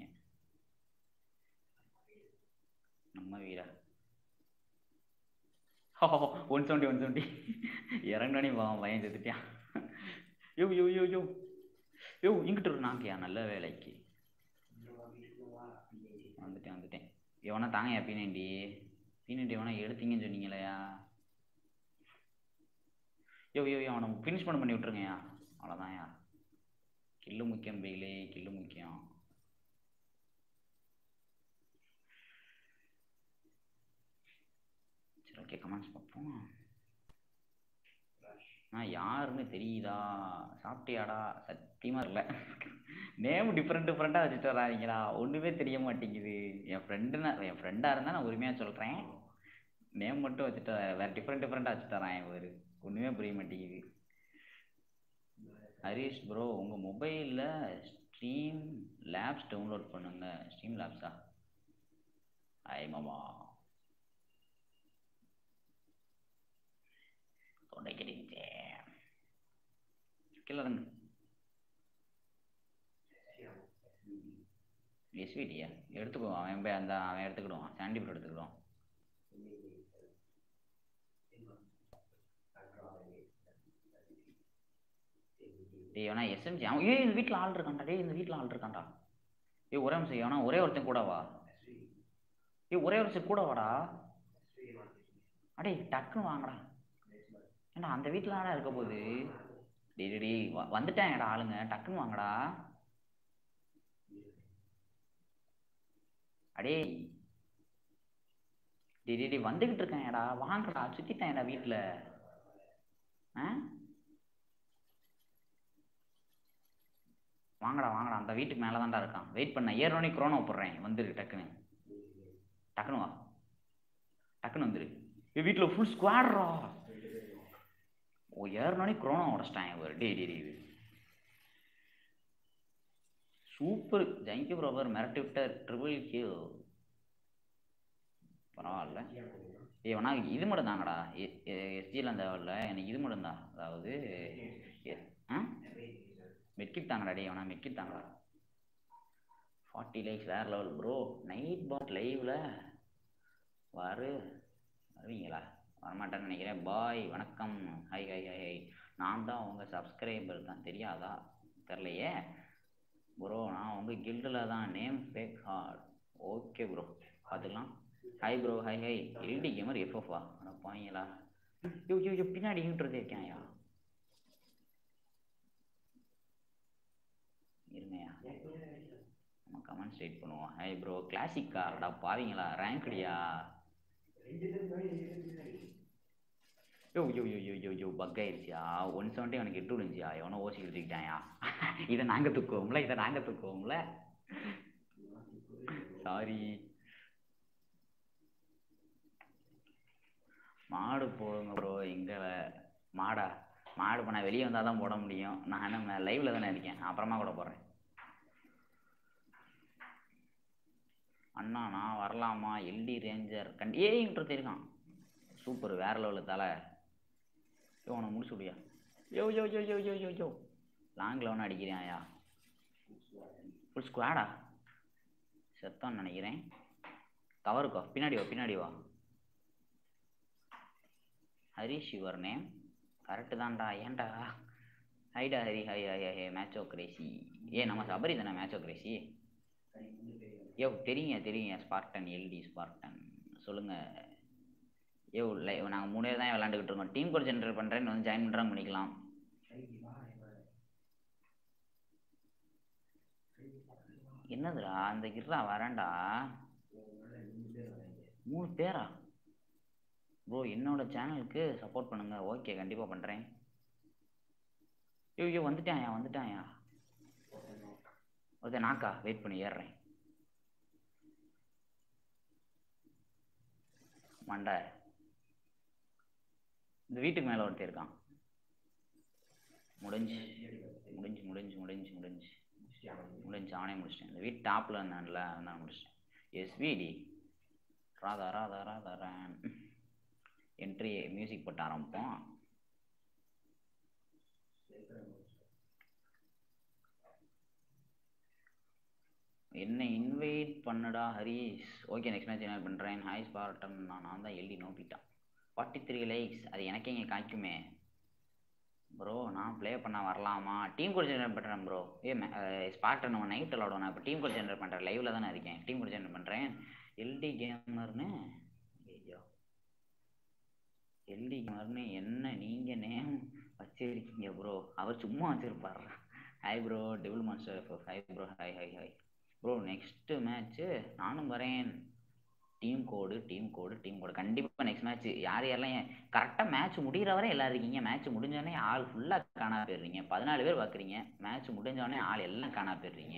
நம்ம வீடா ஒன் செவன்ட்டி ஒன் செவன்ட்டி இறங்கணி பாவம் பையன் செத்துட்டியான் யோ யோ யோ யோ யோ இங்கிட்டு ஒரு நாக்கியா நல்ல வேலைக்கு வந்துட்டேன் வந்துட்டேன் எவனா தாங்கயா பீனண்டி பீனண்டி எவனா எடுத்தீங்கன்னு சொன்னீங்களையா யோ யோ யோ அவனை ஃபினிஷ் பண்ண பண்ணி விட்ருங்கய்யா அவ்வளோதான்யா கில்லு முக்கியம் பெயிலே கில்லு முக்கியம் சரி ஓகே கமெண்ட்ஸ் பார்ப்போம் ஆ யாருன்னு தெரியுதா சாப்பிட்டியாடா சத்தியமாக இல்லை நேம் டிஃப்ரெண்ட் டிஃப்ரெண்ட்டாக வச்சுட்டு வராதீங்களா ஒன்றுமே தெரிய மாட்டேங்குது என் ஃப்ரெண்டுனா என் ஃப்ரெண்டாக இருந்தால் நான் உரிமையாக சொல்கிறேன் நேம் மட்டும் வச்சுட்டு வேறு டிஃப்ரெண்ட் டிஃப்ரெண்ட்டாக வச்சுட்டு வரேன் இவர் ஒன்றுமே புரிய மாட்டேங்குது ஹரிஷ் ப்ரோ உங்கள் மொபைலில் ஸ்ட்ரீம் லேப்ஸ் டவுன்லோட் பண்ணுங்க ஸ்ட்ரீம் லேப்ஸா ஐ மாமா தொண்டை கிடைச்சே கிளறுங்க எஸ்விடியா எடுத்துக்கோ அவன் போய் அந்த அவன் எடுத்துக்கிடுவான் சாண்டி ப்ரோ எடுத்துக்கிடுவான் டேய் எவனா எஸ்எம்ஜி அவன் ஏய் இந்த வீட்டில் ஆள் இருக்கான்டா டேய் இந்த வீட்டில் ஆள் இருக்கான்டா ஏய் ஒரே நிமிஷம் எவனா ஒரே ஒருத்தன் கூட வா ஏய் ஒரே ஒருத்தன் கூட வாடா அடே டக்குன்னு வாங்கடா ஏண்டா அந்த வீட்டில் ஆடா இருக்க போகுது டேய் டேய், டேய் வ- வந்துட்டாங்கடா ஆளுங்க டக்குன்னு வாங்கடா அடே டேய் டேய் டேய் வந்துகிட்டு இருக்காங்கடா வாங்கடா சுத்திட்டாங்கடா வீட்டில் ஆ வாங்கடா வாங்கடா அந்த வீட்டுக்கு மேலே தான்டா இருக்கான் வெயிட் பண்ண ஏறோனே குரோனா போடுறேன் வந்துரு டக்குன்னு டக்குன்னு வா டக்குன்னு வந்துரு என் வீட்டில் ஃபுல் ஸ்குவாட்ரா ஓ ஏறினோடனே குரோனா உடச்சிட்டான் ஒரு டே டே டே சூப்பர் தேங்க்யூ ப்ரோவர் மிரட்டி விட்டார் ட்ரிபிள் கியூ பரவாயில்ல ஏய் வேணா இது மட்டும் தாங்கடா எஸ்ஜியில் தேவையில்ல எனக்கு இது மட்டும் தான் அதாவது எ- ஆ மெட்கிட் தாங்கடா டேய் வேணா மெட்கிட் தாங்கடா ஃபார்ட்டி லைக்ஸ் வேறு லெவல் ப்ரோ நைட் பாட் லைவில் வாரு வருவீங்களா வரமாட்டேன்னு நினைக்கிறேன் பாய் வணக்கம் ஹை ஹை ஹை ஹை நான் தான் உங்கள் சப்ஸ்கிரைபர் தான் தெரியாதா தெரிலையே ப்ரோ நான் உங்கள் கில்டில் தான் name fake heart okay bro பார்த்துக்கலாம் hi bro hi hi LD gamer எஃப்எஃப்ஆ ஆனால் பாங்களா யோ யோ யோ பின்னாடி இன்ட்ரது இருக்காயா இருங்கயா நம்ம கமெண்ட் ஸ்டேட் பண்ணுவோம் ஹை ப்ரோ கிளாசிக் கார்டா பாவீங்களா ரேங்க்டியா yo yo yo yo yo yo bug ஆயிடுச்சியா ஒன் செவன்ட்டி எனக்கு எட்டு விழுந்துச்சியா எவனோ ஓசி எடுத்துக்கிட்டாயா இதை நாங்கள் தூக்குவோம்ல இதை நாங்கள் தூக்குவோம்ல சாரி மாடு போடுங்க ப்ரோ எங்களை மாடா மாடு இப்போ நான் வெளியே வந்தால் தான் போட முடியும் நான் என்ன லைவில் தானே இருக்கேன் நான் அப்புறமா கூட போடுறேன் அண்ணா நான் வரலாமா எல்டி ரேஞ்சர் கண்டி ஏன்ட்டு இருக்கான் சூப்பர் வேற லெவலில் தலை யோ உனக்கு முடிச்சு விடியா யோ yo yo yo yo yo யோ லாங்கில் ஒன்று அடிக்கிறேன்யா ஃபுல் ஸ்குவாடா செத்தான்னு நினைக்கிறேன் கவருக்கோ பின்னாடி வா பின்னாடி வா ஹரிஷ் யுவர் நேம் கரெக்டு தான்டா ஏன்டா ஹைடா ஹரி ஹை ஹை ஹை மேட்சோ கிரேசி ஏ நம்ம சபரி தானே மேட்சோ கிரேசி யோ தெரியுங்க தெரியுங்க ஸ்பார்டன் எல்டி ஸ்பார்டன் சொல்லுங்கள் யோ லை நாங்கள் மூணு பேர் தான் விளாண்டுக்கிட்டு இருக்கோம் டீம் கோட் ஜென்ரேட் பண்ணுறேன்னு வந்து ஜாயின் பண்ணுறாங்க பண்ணிக்கலாம் என்னதுடா அந்த கிர்ரா வரேன்டா மூணு பேரா ப்ரோ என்னோட சேனலுக்கு சப்போர்ட் பண்ணுங்க ஓகே கண்டிப்பாக பண்ணுறேன் ஐயோ ஐயோ வந்துட்டான்யா வந்துட்டான்யா ஓகே நாக்கா வெயிட் பண்ணி ஏறுறேன் மண்டை இந்த வீட்டுக்கு மேலே ஒருத்தர் இருக்கான் முடிஞ்சு முடிஞ்சு முடிஞ்சு முடிஞ்சு முடிஞ்சு முடிஞ்சு அவனே முடிச்சிட்டேன் இந்த வீட்டு டாப்பில் இருந்தான்ல அவன் முடிச்சிட்டேன் எஸ்விடி ராதா ராதா ராதா ரேன் என்ட்ரி மியூசிக் போட்டு ஆரம்பிப்போம் என்ன இன்வைட் பண்ணுடா ஹரீஷ் ஓகே நெக்ஸ்ட் மேட்ச் என்ன பண்ணுறேன் ஹாய் ஸ்பார்டன் நான் நான் தான் எழுதி நோப்பிட்டான் ஃபார்ட்டி த்ரீ லைக்ஸ் அது எனக்கே இங்கே காய்க்குமே ப்ரோ நான் ப்ளே பண்ண வரலாமா டீம் கூட ஜென்ரேட் பண்ணுறேன் ப்ரோ ஏ ஸ்பார்டன் நம்ம நைட் விளாடுவோம் நான் இப்போ டீம் கூட ஜென்ரேட் பண்ணுறேன் லைவில் தானே இருக்கேன் டீம் கூட ஜென்ரேட் பண்ணுறேன் எல்டி கேமர்னு ஐயோ எல்டி கேமர்னு என்ன நீங்கள் நேம் வச்சிருக்கீங்க ப்ரோ அவர் சும்மா வச்சிருப்பார் ஹாய் ப்ரோ டெபிள் master hi bro hi hi hi bro next match நானும் வரேன் team code team code team code கண்டிப்பாக நெக்ஸ்ட் மேட்ச் யார் யாரெல்லாம் கரெக்டாக மேட்ச் முடிகிற வரை எல்லாம் இருக்கீங்க மேட்ச் முடிஞ்சோடனே ஆள் ஃபுல்லாக காணா போயிடுறீங்க பதினாலு பேர் பார்க்குறீங்க மேட்ச் முடிஞ்சோடனே ஆள் எல்லாம் காணா போயிடுறீங்க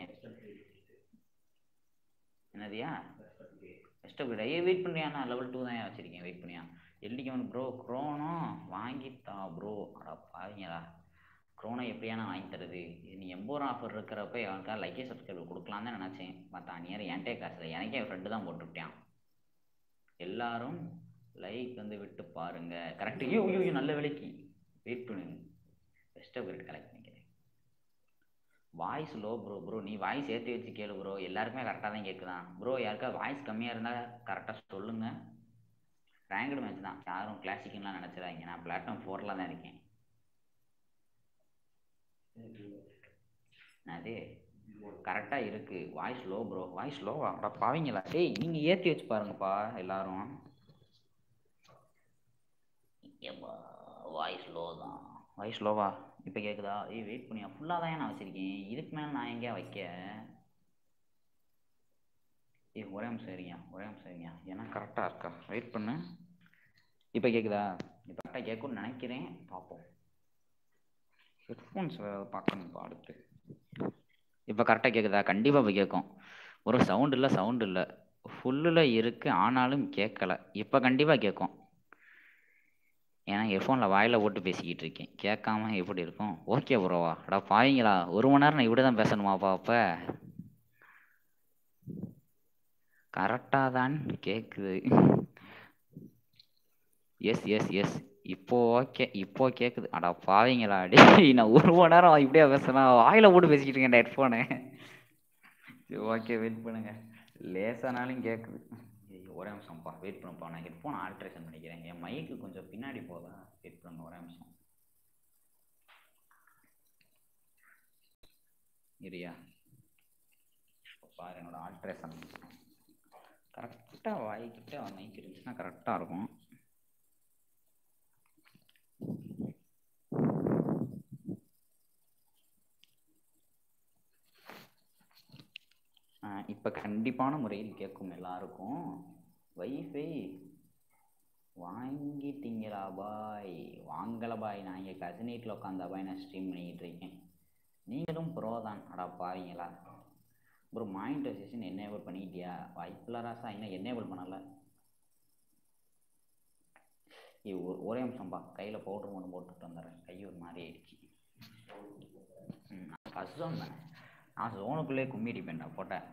என்னதியா பெஸ்ட் ஆஃப் வெயிட் பண்ணியா நான் லெவல் டூ தான் வச்சிருக்கேன் வெயிட் பண்ணியா எல்டிக்கு வந்து ப்ரோ க்ரோனோ வாங்கித்தா ப்ரோ அடா பாருங்களா க்ரோனோ எப்படியா நான் வாங்கி தருது இது நீ எண்பது ரூபா ஆஃபர் இருக்கிறப்ப அவனுக்கா லைக்கே சப்ஸ்கிரைப் கொடுக்கலான்னு தான் நினச்சேன் பார்த்தா அந்நியாரம் என்கிட்டே காசு இல்லை எனக்கே என் ஃப்ரெண்டு தான் போட்டுவிட்டான் எல்லாரும் லைக் வந்து விட்டு பாருங்க கரெக்ட் ஐயோ ஐயோ ஐயோ, நல்ல விலைக்கு வெயிட் பண்ணுங்க பெஸ்ட்டாக போயிட்டு கலெக்ட் பண்ணிக்கிறேன் வாய்ஸ் லோ ப்ரோ ப்ரோ நீ வாய்ஸ் ஏற்றி வச்சு கேளு ப்ரோ எல்லாருக்குமே கரெக்டாக தான் கேட்குதான் ப்ரோ யாருக்கா வாய்ஸ் கம்மியாக இருந்தால் கரெக்டாக சொல்லுங்கள் ரேங்கடு மேட்ச் தான் யாரும் கிளாசிக்லாம் நினச்சிடாதீங்க நான் பிளாட்ஃபார்ம் ஃபோரில் தான் இருக்கேன் அது கரெக்டாக இருக்குது வாய்ஸ் லோ ப்ரோ வாய்ஸ் லோவா அட பாவீங்களா டேய் நீங்கள் ஏற்றி வச்சு பாருங்கப்பா எல்லாரும் வாய்ஸ் லோ தான் வாய்ஸ் லோவா இப்போ கேட்குதா ஏய் வெயிட் பண்ணியா ஃபுல்லாக தான் நான் வச்சுருக்கேன் இதுக்கு மேலே நான் எங்கேயா வைக்க ஏய் ஒரே நிமிஷம் இருங்க ஒரே நிமிஷம் இருங்க ஏன்னா கரெக்டாக இருக்கா வெயிட் பண்ணு இப்போ கேட்குதா இப்போ கரெக்டாக கேட்கும்னு நினைக்கிறேன் பார்ப்போம் ஹெட்ஃபோன்ஸ் வேறு பார்க்கணும்ப்பா அடுத்து இப்போ கரெக்டாக கேட்குதா கண்டிப்பாக இப்போ கேட்கும் ஒரு சவுண்ட் இல்லை சவுண்ட் இல்லை ஃபுல்லில் இருக்குது ஆனாலும் கேட்கல இப்போ கண்டிப்பாக கேட்கும் ஏன்னா ஹெட்ஃபோனில் வாயில் போட்டு பேசிக்கிட்டு இருக்கேன் கேட்காம எப்படி இருக்கும் ஓகே ப்ரோவா அடா பாவீங்களா ஒரு மணி நேரம் நான் இப்படி தான் பேசணுமாப்பா அப்போ கரெக்டாக தான் கேட்குது எஸ் எஸ் எஸ் இப்போ ஓகே இப்போ கேட்குது அடா பாவீங்களா டேய் நான் ஒரு மணி நேரம் இப்படியா பேசுகிறேன் வாயில் போட்டு பேசிக்கிட்டு இருக்கேன் ஹெட்ஃபோனு சரி ஓகே வெயிட் பண்ணுங்க லேசானாலும் கேட்குது ஐயோ, ஒரே நிமிஷம்ப்பா வெயிட் பண்ணுப்பா நான் ஹெட்ஃபோன் ஆல்ட்ரேஷன் பண்ணிக்கிறேன் என் மைக்கு கொஞ்சம் பின்னாடி போதா வெயிட் பண்ணுங்க ஒரே நிமிஷம் இரியா இப்போ பாரு என்னோட ஆல்ட்ரேஷன் கரெக்டாக வாய்க்கிட்ட மைக் இருந்துச்சுன்னா கரெக்டாக இருக்கும் இப்போ கண்டிப்பான முறையில் கேட்கும் எல்லாருக்கும் வைஃபை வாங்கிட்டீங்களா பாய் வாங்கலை பாய் நான் இங்கே கசின் வீட்டில் உட்காந்தா பாய் நான் ஸ்ட்ரீம் பண்ணிக்கிட்டு இருக்கேன் நீங்களும் ப்ரோ தான் அடா பாவீங்களா ப்ரோ மானிட்டரைசேஷன் என்னேபிள் பண்ணிக்கிட்டியா வாய்ப்பில்ல ராசா இன்னும் என்னேபிள் பண்ணலை ஏய் ஒ- ஒரே நிமிஷம்ப்பா கையில் பவுடர் ஒன்று போட்டுட்டு வந்துடுறேன் கை ஒரு மாதிரி ஆயிடுச்சு ம் நான் ஃபஸ்ட் ஜோன் தானே நான் ஜோனுக்குள்ளே கும்மி அடிப்பேன்டா போட்டேன்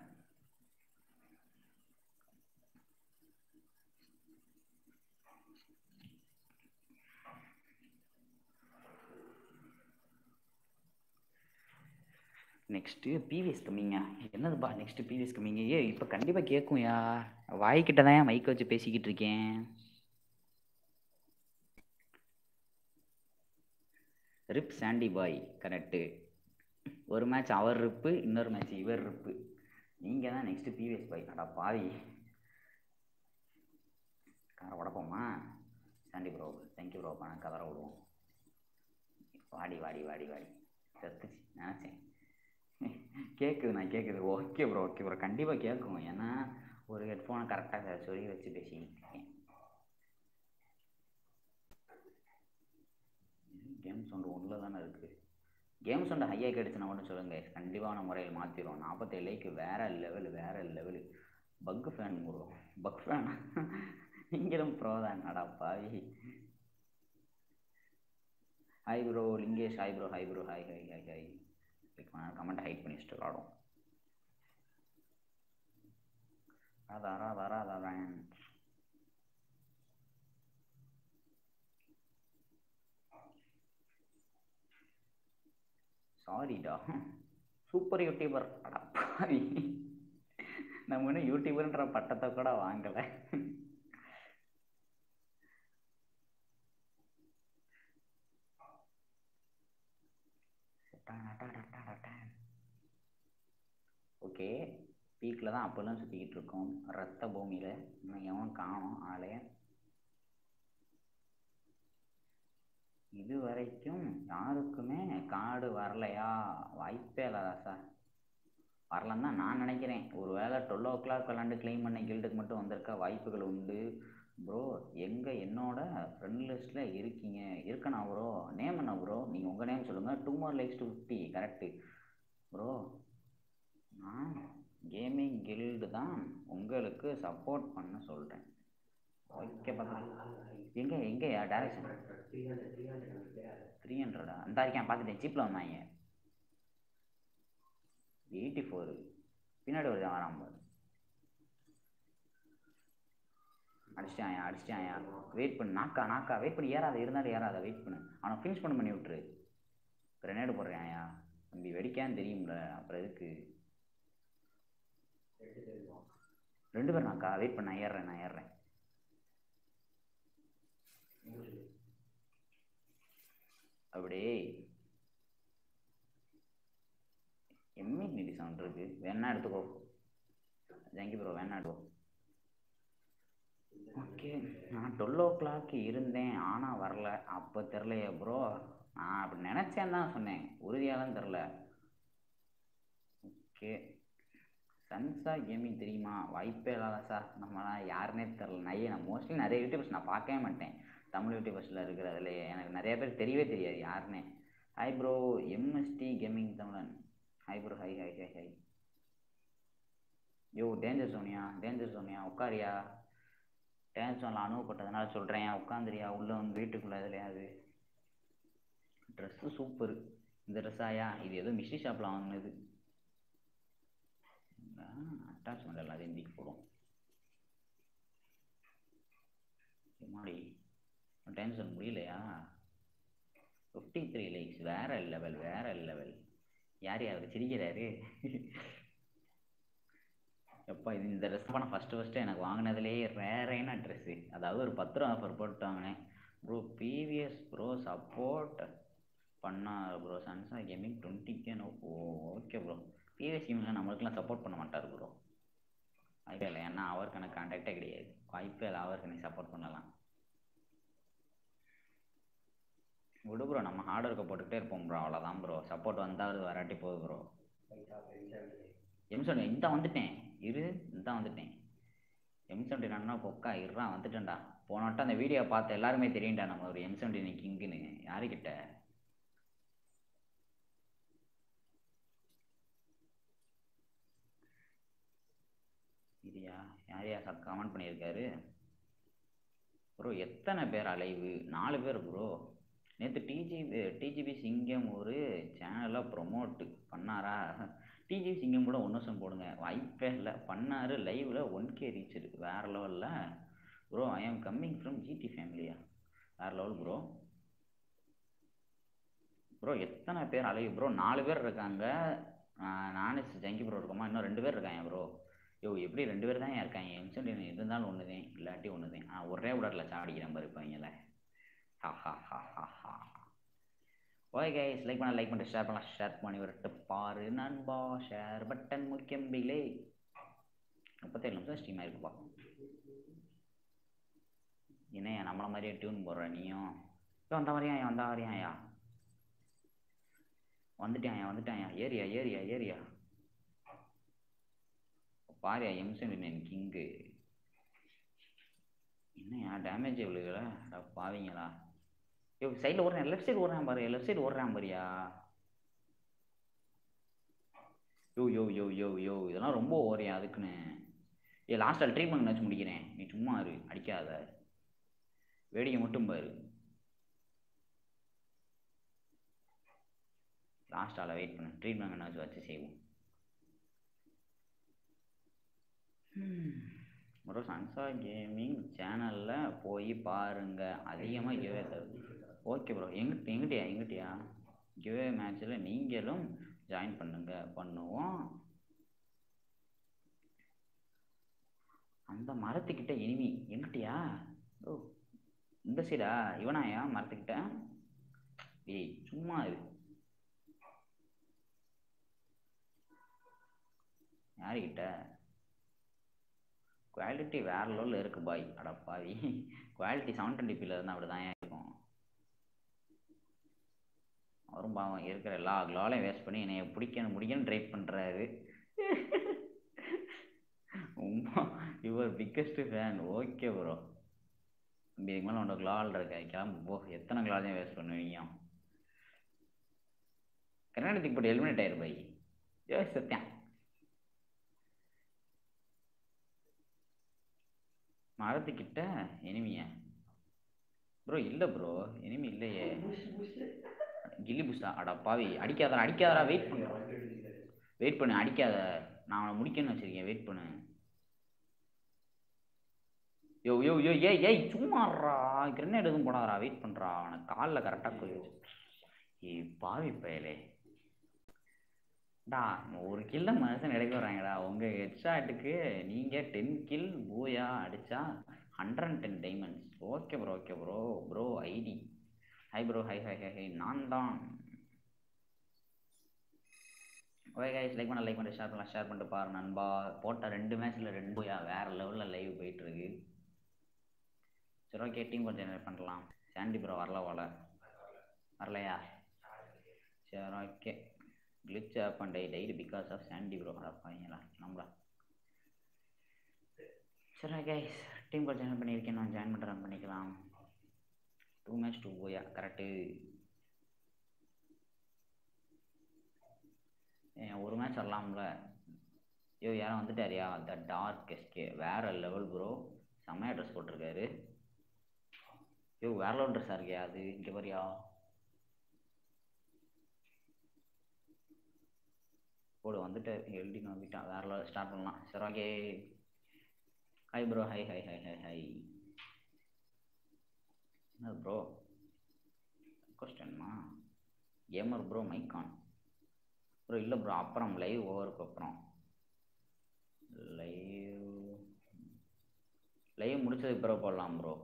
நெக்ஸ்ட்டு பிவிஎஸ் கம்மிங்க என்னதுப்பா நெக்ஸ்ட்டு பிவிஎஸ் கம்மிங்க ஏ இப்போ கண்டிப்பாக கேட்கும்யா வாய்க்கிட்ட தான் மைக் வச்சு பேசிக்கிட்டு இருக்கேன் ரிப் சாண்டி பாய் கரெக்டு ஒரு மேட்ச் அவர் ரிப்பு இன்னொரு மேட்ச் இவர் ரிப்பு நீங்கள் தான் நெக்ஸ்ட்டு பிவிஎஸ் பாய் அடா பாவி காரை உடப்போமா சாண்டி ப்ரோ தேங்க்யூ ப்ரோ நான் கதற விடுவோம் வாடி வாடி வாடி வாடி செத்துச்சு நினச்சேன் கேட்குது நான் கேட்குது ஓகே ப்ரோ ஓகே ப்ரோ கண்டிப்பாக கேட்கும் ஏன்னா ஒரு ஹெட்ஃபோனை கரெக்டாக சொல்லி வச்சு பேசிக்கிட்டு இருக்கேன் கேம் சவுண்டு ஒன்றில் தானே இருக்குது கேம் சவுண்டு ஹையாக கிடச்சுன்னா மட்டும் சொல்லுங்கள் கண்டிப்பான முறையில் மாற்றிடுவோம் நாற்பத்தேழு லைக்கு வேறு லெவல் வேறு level bug fan bro bug fan நீங்களும் ப்ரோ தான் அடா பாவி hi bro Lingesh hi bro hi bro hi hi hi hi comment hide பண்ணி வச்சுட்டு விளாடும் ராதா ராதா ராதா வேன் சாரிடா சூப்பர் யூடியூபர் அடா பாவி நம்ம இன்னும் யூடியூபர்ன்ற பட்டத்தை கூட வாங்கலை ஓகே பீக்கில் தான் அப்போல்லாம் சுற்றிக்கிட்டு இருக்கோம் ரத்த பூமியில் இன்னும் எவனும் காணோம் ஆளே இது வரைக்கும் யாருக்குமே கார்டு வரலையா வாய்ப்பே இல்லை ராசா வரலன்னு தான் நான் நினைக்கிறேன் ஒரு வேளை டுவெல் ஓ கிளாக் விளாண்டு க்ளைம் பண்ண கில்டுக்கு மட்டும் வந்திருக்க வாய்ப்புகள் உண்டு ப்ரோ எங்கே என்னோட ஃப்ரெண்ட் லிஸ்ட்டில் இருக்கீங்க இருக்கண்ணா ப்ரோ நேம் என்ன ப்ரோ நீங்கள் உங்கள் நேம் சொல்லுங்கள் two more likes to fifty correct bro நான் கேமிங் கில்டு தான் உங்களுக்கு சப்போர்ட் பண்ண சொல்கிறேன் ஓகே பார்த்தா எங்கே எங்கேயா டேரக்ஷன் த்ரீ ஹண்ட்ரடா அந்த இருக்கேன் பார்த்துட்டேன் சீப்பில் வந்தாங்க எயிட்டி ஃபோரு பின்னாடி ஒரு வரான் பாரு அடிச்சிட்டாயா அடிச்சிட்டாயா வெயிட் பண்ணு நாக்கா நாக்கா வெயிட் பண்ணி ஏறாத இருந்தாலும் ஏறாத வெயிட் பண்ணு அவனை ஃபினிஷ் பண்ண பண்ணி விட்டுரு கிரனேடு போடுறாயா தம்பி வெடிக்கான்னு தெரியும்ல அப்புறம் எதுக்கு ரெண்டு பேரும் நாக்கா வெயிட் பண்ண நான் ஏறுறேன் நான் ஏறுறேன் அப்படியே சவுண்ட் இருக்கு வேணா எடுத்துக்கோ ஜங்கி ப்ரோ வேணா எடுத்துக்கோ ஓகே நான் டுவெல் ஓ கிளாக் இருந்தேன் ஆனால் வரல அப்போ தெரிலையே ப்ரோ நான் அப்படி நினச்சேன்னு தான் சொன்னேன் உறுதியாலாம் தெரில ஓகே சன்சா கேமிங் தெரியுமா வாய்ப்பே இல்லாத சார் நம்மளாம் யாருன்னே தெரில நிறைய நான் மோஸ்ட்லி நிறைய யூடியூபர்ஸ் நான் பார்க்கவே மாட்டேன் தமிழ் யூடியூபர்ஸில் இருக்கிறதுல எனக்கு நிறைய பேர் தெரியவே தெரியாது யாருன்னே ஹாய் ப்ரோ எம்எஸ்டி கேமிங் தமிழன் hi bro hi hi hi hi yo danger சோனியா டேஞ்சர் சோனியா உட்காரியா டேஞ்சர் சோனில் அனுபவப்பட்டதுனால சொல்கிறேன் உட்காந்துரியா உள்ளே வந்து வீட்டுக்குள்ளே எதுலையாது ட்ரெஸ்ஸு சூப்பர் இந்த ட்ரெஸ்ஸாயா இது ஏதோ மிஷி ஷாப்பில் வாங்கினது அட்டாச்மெண்ட் எல்லாத்தையும் தூக்கி போடும் மாடி டென்ஷன் முடியலையா ஃபிஃப்டி த்ரீ லைக்ஸ் வேற லெவல் வேற லெவல் யார் யார் சிரிக்கிறாரு எப்பா இது இந்த ட்ரெஸ் நான் ஃபஸ்ட்டு ஃபஸ்ட்டு எனக்கு வாங்கினதுலேயே ரேரான ட்ரெஸ்ஸு அதாவது ஒரு பத்து ரூபா ஆஃபர் போட்டு வாங்கினேன் ப்ரோ பிவிஎஸ் ப்ரோ சப்போர்ட் பண்ணா ப்ரோ சாம்சங் கேமிங் டுவெண்ட்டிக்கே ஓ ஓகே ப்ரோ பிவிஎஸ் கேமிங்கில் நம்மளுக்கெல்லாம் சப்போர்ட் பண்ண மாட்டார் ப்ரோ வாய்ப்பே இல்லை ஏன்னா அவருக்கு எனக்கு கான்டாக்டே கிடையாது வாய்ப்பே இல்லை அவருக்கு நீ சப்போர்ட் பண்ணலாம் விடு ப்ரோ நம்ம ஹார்ட் ஒர்க்கை போட்டுக்கிட்டே இருப்போம் ப்ரோ அவ்வளோதான் ப்ரோ சப்போர்ட் வந்தாவது வராட்டி போகுது ப்ரோ எம் செவன்டி இந்த வந்துட்டேன் இரு இந்த வந்துட்டேன் எம் செவன்டி நன்னா பொக்கா இருறா வந்துட்டேன்டா போன வட்டம் அந்த வீடியோ பார்த்து எல்லாருமே தெரியும்டா நம்ம ஒரு எம் செவன்டி கிங்குன்னு யாருக்கிட்ட இதுயா யார் யார் சார் கமெண்ட் பண்ணியிருக்காரு ப்ரோ எத்தனை பேர் அலைவு நாலு பேர் ப்ரோ நேற்று டிஜிபி டிஜிபி சிங்கம் ஒரு சேனலில் ப்ரொமோட்டு பண்ணாரா டிஜிபி சிங்கம் கூட ஒன்று வருஷம் போடுங்க வாய்ப்பே இல்லை பண்ணார் லைவில் ஒன் கே ரீச் வேறு லெவலில் ப்ரோ ஐ ஆம் கம்மிங் ஃப்ரம் ஜிடி ஃபேமிலியா வேறு லெவல் ப்ரோ ப்ரோ எத்தனை பேர் அலைவு ப்ரோ நாலு பேர் இருக்காங்க நானே ஜங்கி ப்ரோ இருக்கோமா இன்னும் ரெண்டு பேர் இருக்காங்க ப்ரோ யோ எப்படி ரெண்டு பேர் தான் இருக்காங்க எம்சன் இருந்தாலும் ஒன்று தான் இல்லாட்டி ஒன்று தான் ஆ ஒரே விடரில் சாடிக்கிறேன் பாரு இருப்பாங்கல்ல ஹா ஹா ஹா ஹா ஹா ஓகே கைஸ் லைக் பண்ண லைக் பண்ணிட்டு ஷேர் பண்ணலாம் ஷேர் பண்ணி விட்டு பாரு நண்பா ஷேர் பட்டன் முக்கியம் பிலே முப்பத்தேழு நிமிஷம் ஸ்ட்ரீம் ஆயிருக்கு பார்ப்போம் என்னையா நம்மள மாதிரியே டியூன் போடுற நீயும் இப்போ வந்த வரையா வந்த வரையாயா வந்துட்டாயா வந்துட்டாயா ஏரியா ஏரியா ஏரியா பாரியா எம்சன் கிங்கு என்னையா டேமேஜ் விழுகல பாவீங்களா யோ சைடில் ஓடுறேன் லெஃப்ட் சைடு ஓடுறேன் பாரு லெஃப்ட் சைடு ஓடுறேன் பாரியா யோ யோ யோ யோ யோ இதெல்லாம் ரொம்ப ஓரையா அதுக்குன்னு ஏ லாஸ்ட்டில் ட்ரீட்மெண்ட் வச்சு முடிக்கிறேன் நீ சும்மா இரு அடிக்காத வேடிக்கை மட்டும் பாரு லாஸ்ட்டால் வெயிட் பண்ணு ட்ரீட்மெண்ட் வச்சு வச்சு செய்வோம் ப்ரோ சன்சா கேமிங் சேனலில் போய் பாருங்க அதிகமாக கிவே தருது ஓகே ப்ரோ எங்கிட்ட எங்கிட்டயா எங்கிட்டயா கிவே மேட்ச்சில் நீங்களும் ஜாயின் பண்ணுங்க பண்ணுவோம் அந்த மரத்துக்கிட்ட இனிமி எங்கிட்டயா ஓ இந்த சைடா இவனாயா மரத்துக்கிட்ட ஏய் சும்மா இது யாருக்கிட்ட குவாலிட்டி வேற லெவலில் இருக்கு பாய் அடப்பாவி குவாலிட்டி செவன் டுவெண்ட்டி பியில் இருந்தால் அப்படி தான் இருக்கும் அவரும் பாவம் இருக்கிற எல்லா க்ளாலையும் வேஸ்ட் பண்ணி என்னைய பிடிக்கணும் முடிக்கணும் ட்ரை பண்ணுறாரு your biggest fan okay bro இதுக்கு மேலே உன்னோட க்ளால் இருக்க கிளம்பு போ எத்தனை க்ளாலையும் வேஸ்ட் பண்ணுவீங்க கர்நாடகத்துக்கு போட்டு எலிமினேட் ஆயிரு பாய் ஜோ சத்தியம் மரத்துக்கிட்ட எனிமியா ப்ரோ இல்லை ப்ரோ எனிமி இல்லையே கில்லி புஷ்டா அடா பாவி அடிக்காதடா அடிக்காதடா வெயிட் பண்ணு வெயிட் பண்ணு அடிக்காத நான் அவனை முடிக்கணும்னு வச்சிருக்கேன் வெயிட் பண்ணு யோ யோ யோ ஏய் ஏய் சும்மாறா கிரனேட் எதுவும் போடாதடா வெயிட் பண்ணுறா அவனை காலில் கரெக்டாக போய் ஏய் பாவி பயலே டா ஒரு கில்ல மனுஷன் எடுக்க வராங்கடா உங்கள் ஹெட்ஷாட்டுக்கு நீங்கள் டென் கில் பூயா அடித்தா hundred and ten diamonds okay bro okay bro bro ID hi bro hi hi hi hi நான் தான் ஓகே கைஸ் லைக் பண்ண லைக் பண்ணி ஷேர் பண்ணலாம் ஷேர் பண்ணிட்டு பாரு நண்பா போட்ட ரெண்டு மேட்ச்சில் ரெண்டு போயா வேறு லெவலில் லைவ் போயிட்டுருக்கு சரி ஓகே டீம் கொஞ்சம் ஜெனரேட் பண்ணலாம் சாண்டி ப்ரோ வரல போல வரலையா சரி ஓகே கிளிச் ஆப் and die died because of Sandy bro அட பையங்களா நம்மளா சரி கைஸ் டீம் கொஞ்சம் ஜாயின் பண்ணியிருக்கேன் நான் ஜாயின் பண்ணுறேன் பண்ணிக்கலாம் டூ மேட்ச் டூ போயா கரெக்டு ஒரு மேட்ச் வரலாம்ல ஐயோ யாரும் வந்துட்டாரியா த டார்க் எஸ்கே வேற லெவல் ப்ரோ செம்மையா ட்ரெஸ் போட்டிருக்காரு ஐயோ வேற லெவல் ட்ரெஸ்ஸாக இருக்கியா அது இங்கே பாரியா போடு வந்துட்டு எழுதி நம்பிட்டான் வேற லெவல் ஸ்டார்ட் பண்ணலாம் சரி okay hi bro hi hi hi hi hi என்ன ப்ரோ கொஸ்டன்மா கேமர் ப்ரோ மைக்கான் ப்ரோ இல்லை ப்ரோ அப்புறம் லைவ் ஓவருக்கு அப்புறம் லைவ் லைவ் முடிச்சதுக்கு பிறகு போடலாம் bro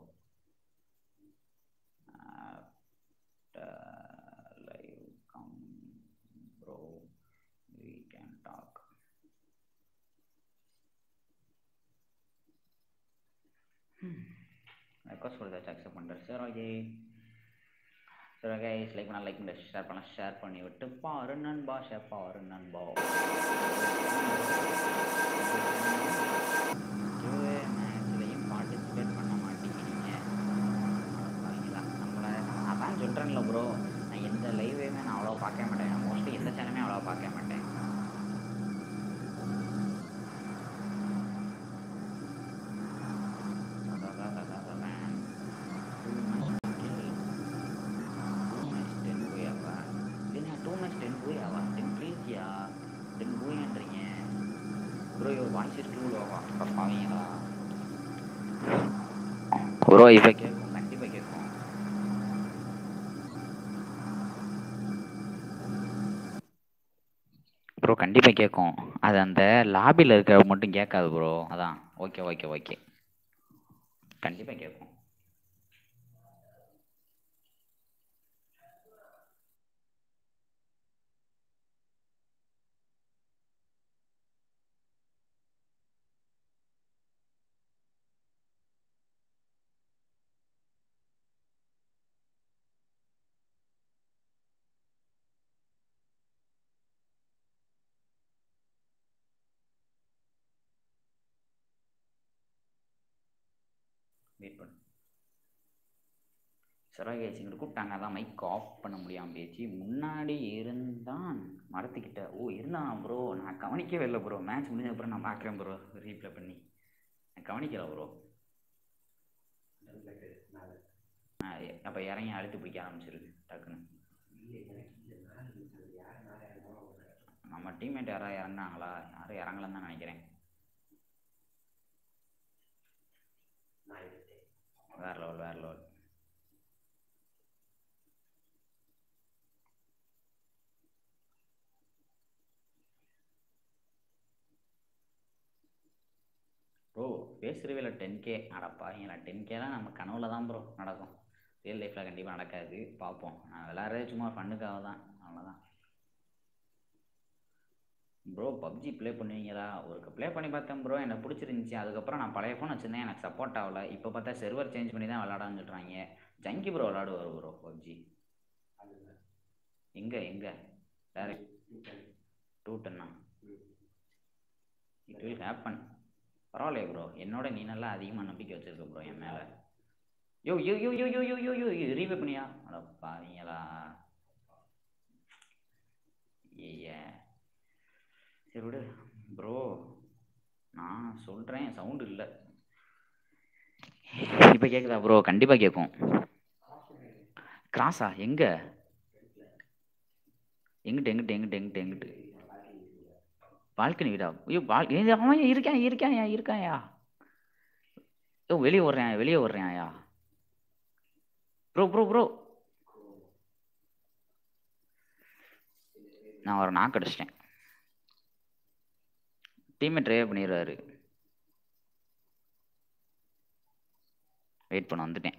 live come bro we can talk request கொடுத்தாச்சு அக்செப்ட் பண்ணுறேன் சார் ஓகே சரி கைஸ் லைக் பண்ணால் லைக் பண்ணி ஷேர் பண்ண ஷேர் பண்ணி விட்டு பாரு நண்பா ஷேர் பாரு நண்பா மேட்ச்லையும் பார்ட்டிசிபேட் பண்ண மாட்டேங்கிறீங்க சரிங்களா நம்மளை நான் தான் சொல்கிறேன்ல ப்ரோ நான் எந்த லைவையுமே நான் அவ்வளோ பார்க்க மாட்டேன் மோஸ்ட்லி எந்த சேனலுமே அவ்வளோ பார்க்க மாட்டேன் ப்ரோ இப்போ கேட்கும் கண்டிப்பாக கேட்கும் ப்ரோ கண்டிப்பாக கேட்கும் அது அந்த லாபியில் இருக்கிற மட்டும் கேட்காது ப்ரோ அதான் ஓகே ஓகே ஓகே கண்டிப்பாக கேட்கும் வெயிட் பண்ணு சிறகேசி இங்கிட்டு கூப்பிட்டாங்க அதான் மைக் ஆஃப் பண்ண முடியாமல் பேச்சு முன்னாடி இருந்தான் மரத்துக்கிட்ட ஓ இருந்தான் ப்ரோ நான் கவனிக்கவே இல்லை ப்ரோ மேட்ச் முடிஞ்ச அப்புறம் நான் பார்க்குறேன் ப்ரோ ரீப்ளே பண்ணி நான் கவனிக்கல ப்ரோ அப்போ இறங்கி அழுத்து பிடிக்க ஆரம்பிச்சிரு டக்குன்னு நம்ம டீம்மேட் யாராவது இறங்குனாங்களா யாரும் இறங்கலன்னு தான் நினைக்கிறேன் வேற லெவல் வேற லெவல் ப்ரோ பேசுகிறவில டென் கே அடப்பாங்களா டென் கேலாம் நம்ம கனவுல தான் ப்ரோ நடக்கும் ரியல் லைஃப்பில் கண்டிப்பாக நடக்காது பார்ப்போம் நான் விளாட்றதே சும்மா ஃபண்ணுக்காக தான் அவ்வளோதான் ப்ரோ பப்ஜி ப்ளே பண்ணுவீங்களா ஒரு ப்ளே பண்ணி பார்த்தேன் ப்ரோ எனக்கு பிடிச்சிருந்துச்சி அதுக்கப்புறம் நான் பழைய ஃபோன் வச்சுருந்தேன் எனக்கு சப்போர்ட் ஆகல இப்போ பார்த்தா செர்வர் சேஞ்ச் பண்ணி தான் விளாடான்னு சொல்கிறாங்க ஜங்கி ப்ரோ விளாடுவார் ப்ரோ பப்ஜி எங்கே எங்கே டேரக்ட் டூ டென்னா இட் வில் ஹேப்பன் பரவாயில்லையே ப்ரோ என்னோட நீ நல்லா அதிகமாக நம்பிக்கை வச்சுருக்க ப்ரோ என் மேலே யோ yo yo yo yo yo yo யோ ரீவே பண்ணியா அட பாவீங்களா ஏ சரி விடு ப்ரோ நான் சொல்கிறேன் சவுண்டு இல்லை இப்போ கேட்குதா ப்ரோ கண்டிப்பாக கேட்கும் கிராஸா எங்கே எங்கிட்ட எங்கிட்ட எங்கிட்ட எங்கிட்ட எங்கிட்டு பால்கனி வீடா ஐயோ பால் ஏய், அவன் இருக்கான் இருக்கான்யா இருக்கான்யா ஐயோ வெளியே ஓடுறேன் வெளியே ஓடுறேன்யா ப்ரோ ப்ரோ ப்ரோ நான் ஒரு நாக்கு அடிச்சிட்டேன் டீமை ட்ரைவ் பண்ணிடுறாரு வெயிட் பண்ண வந்துட்டேன்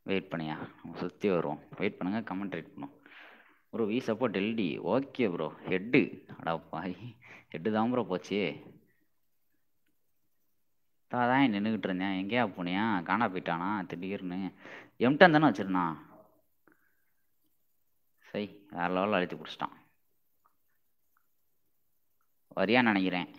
வெயிட் பண்ணியா நம்ம சுற்றி வருவோம் வெயிட் பண்ணுங்க கமெண்ட் ரைட் பண்ணுவோம் bro we support LD okay bro head அடா பாய் ஹெட்டு தான் ப்ரோ போச்சு தான் நின்றுக்கிட்டு இருந்தேன் எங்கேயா போனியா காணா போயிட்டானா திடீர்னு எம்டன் தானே வச்சிருந்தான் சை வேற லெவலில் அழுத்தி பிடிச்சிட்டான் வரியான்னு நினைக்கிறேன்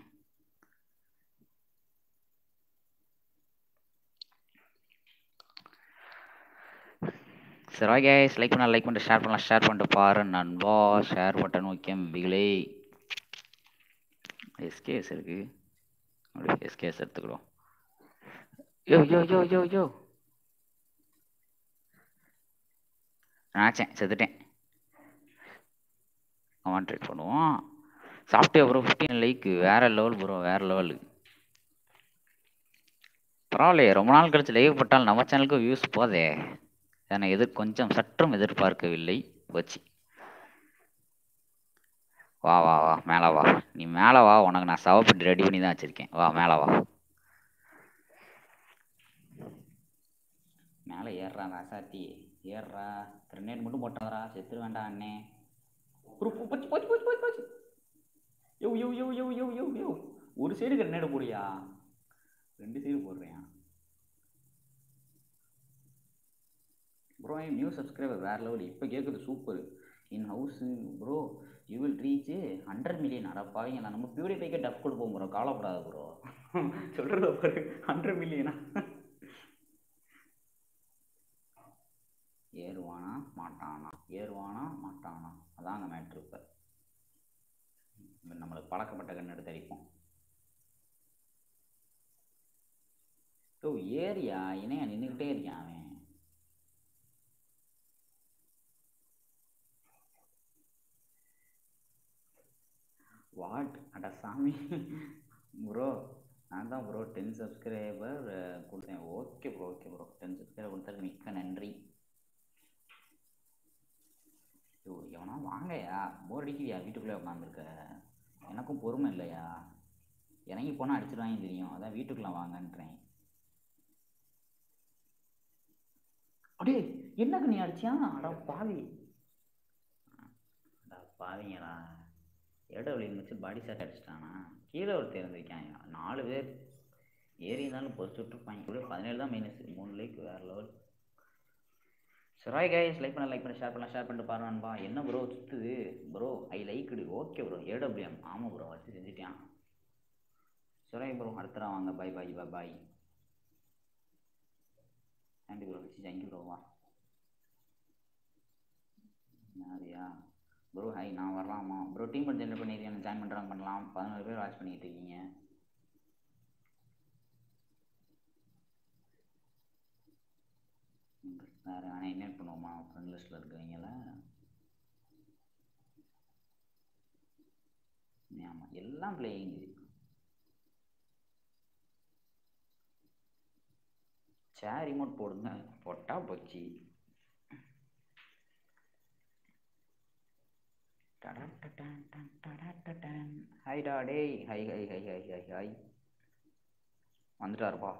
சரி ஓகே லைக் பண்ணலாம் லைக் பண்ணிட்டு ஷேர் பண்ணலாம் ஷேர் பண்ணிட்டு பாரு நண்பா ஷேர் பட்டன் ஓகே பிகிலே எஸ்கேஎஸ் இருக்கு அப்படியே எஸ்கேஎஸ் எடுத்துக்கிறோம் யோ யோ யோ யோ யோ நினச்சேன் செத்துட்டேன் கான்ட்ராக்ட் பண்ணுவோம் சாஃப்ட்வேர் ப்ரோ ஃபிஃப்டீன் லைக்கு வேற லெவல் ப்ரோ வேற லெவலு பரவாயில்லையே ரொம்ப நாள் கழிச்சு லைவ் போட்டால் நம்ம சேனலுக்கு வியூஸ் போதே இதனை எதிர் கொஞ்சம் சற்றும் எதிர்பார்க்கவில்லை வச்சு வா வா வா மேலே வா நீ மேலே வா உனக்கு நான் சவப்பட்டு ரெடி பண்ணி தான் வச்சுருக்கேன் வா மேலே வா மேலே ஏறுறா ராசாத்தி ஏறுறா கிரனேட் மட்டும் போட்டாதரா செத்துரு வேண்டாம் அண்ணே ஒரு போ- போச்சு போச்சு போச்சு போச்சு போச்சு யோ yo yo yo yo yo யோ ஒரு சைடு கிரனேட் போடியா ரெண்டு சைடு போடுறேன் ப்ரோ ஐம் நியூ சப்ஸ்கிரைபர் வேறு லெவல் இப்போ கேட்குறது super in house bro you will reach hundred million அடப்பாங்க நான் நம்ம பியூரிஃபைக்கே டப் கொடுப்போம் ப்ரோ கவலைப்படாத ப்ரோ சொல்கிறத பாரு ஹண்ட்ரட் மில்லியனா ஏறுவானா மாட்டானா ஏறுவானா மாட்டானா அதாங்க மேட்ரு இப்போ நம்மளுக்கு பழக்கப்பட்ட கண் எடுத்து அடிப்போம் ஓ ஏரியா இணையா நின்றுக்கிட்டே இருக்கான் அவன் வாட் அட சாமி ப்ரோ நான் தான் ப்ரோ டென் சப்ஸ்கிரைபர் கொடுத்தேன் okay bro okay bro ten subscriber கொடுத்ததுக்கு மிக்க நன்றி ஐயோ எவனா வாங்கயா போர் அடிக்கலையா வீட்டுக்குள்ளே உட்காந்துருக்க எனக்கும் பொறுமை இல்லையா இறங்கி போனால் அடிச்சிருவாங்க தெரியும் அதான் வீட்டுக்குள்ளே வாங்கன்றேன் அடே என்னக்கு நீ அடிச்சியா அட பாவி அட பாவிங்களா இடவெளியில் வச்சு பாடி ஷாட் அடிச்சிட்டானா கீழே ஒருத்தர் இருந்திருக்காங்க நாலு பேர் ஏறி இருந்தாலும் பொறிச்சு விட்டுருப்பாங்க கூட பதினேழு தான் மைனஸ் மூணு லைக் வேறு லெவல் சராய் கைஸ் லைக் பண்ண லைக் பண்ண ஷேர் பண்ணலாம் ஷேர் பண்ணிட்டு பாரு நண்பா என்ன ப்ரோ சுத்துது bro I like it okay bro AWM ஆமாம் ப்ரோ வச்சு செஞ்சுட்டான் சராய் ப்ரோ அடுத்தடா வாங்க bye bye bye bye thank you bro thank you bro வா யாரியா ப்ரோ ஹாய் நான் வரலாமா ப்ரோ டீம் பண்ணி ஜென்ரேட் பண்ணியிருக்கேன் ஜாயின் பண்ணுறாங்க பண்ணலாம் பதினோரு பேர் வாட்ச் பண்ணிட்டு இருக்கீங்க வேறு ஆனால் இன்வைட் பண்ணுவோமா ஃப்ரெண்ட் லிஸ்ட்டில் இருக்கிறவங்கள ஆமாம் எல்லாம் பிளேயிங்கு சேர் ரிமோட் போடுங்க போட்டா போச்சு ஹைடா டேய் hi hi hi hi hi hi வந்துட்டாருப்பா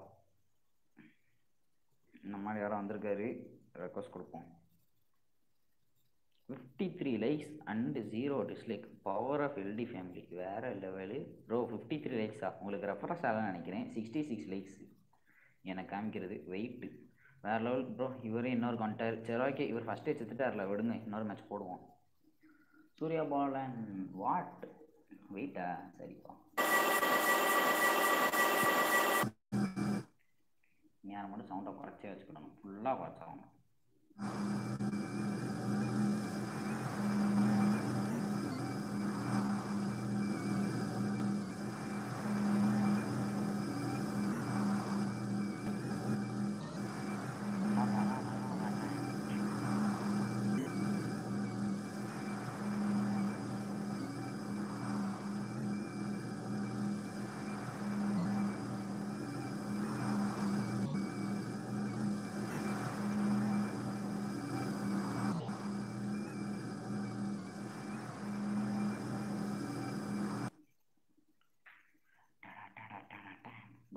இந்த மாதிரி யாரும் வந்திருக்காரு ரெக்வஸ்ட் கொடுப்போம் fifty three likes and zero dislike power of LD family வேறு லெவலு ப்ரோ ஃபிஃப்டி த்ரீ லைக்ஸா உங்களுக்கு ரெஃபரன்ஸ் ஆகலன்னு நினைக்கிறேன் சிக்ஸ்டி சிக்ஸ் லைக்ஸ் எனக்கு காமிக்கிறது வெயிட்டு வேறு லெவல் ப்ரோ இவரே இன்னொரு கான்டார் சரி ஓகே இவர் ஃபஸ்ட்டே செத்துட்டார்ல விடுங்க இன்னொரு மேட்ச் போடுவோம் சூர்யா பாலன் வாட் வெயிட்டா சரிப்பா யார் மட்டும் சவுண்டை குறைச்சே வச்சுக்கணும் ஃபுல்லாக குறைச்சாகணும்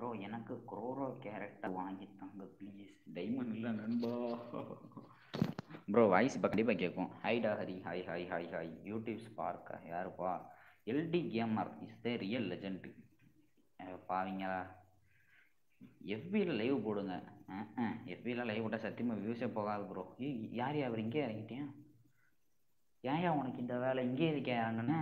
ப்ரோ எனக்கு குரோரோ கேரக்டர் வாங்கி தாங்க ப்ளீஸ் டைமண்ட் இல்லை நண்பா ப்ரோ வாய்ஸ் இப்போ கண்டிப்பாக கேட்கும் ஹைடா Hari hi hi hi hi YouTube ஸ்பார்க்கா யாருப்பா LD gamer is the real legend பாவீங்களா எஃபியில் லைவ் போடுங்க எஃபியில் லைவ் போட்டால் சத்தியமாக வியூஸே போகாது ப்ரோ ஏய் யார் யா அவர் இங்கே இறங்கிட்டேன் ஏன்யா உனக்கு இந்த வேலை இங்கே இருக்கே இறங்குன்னு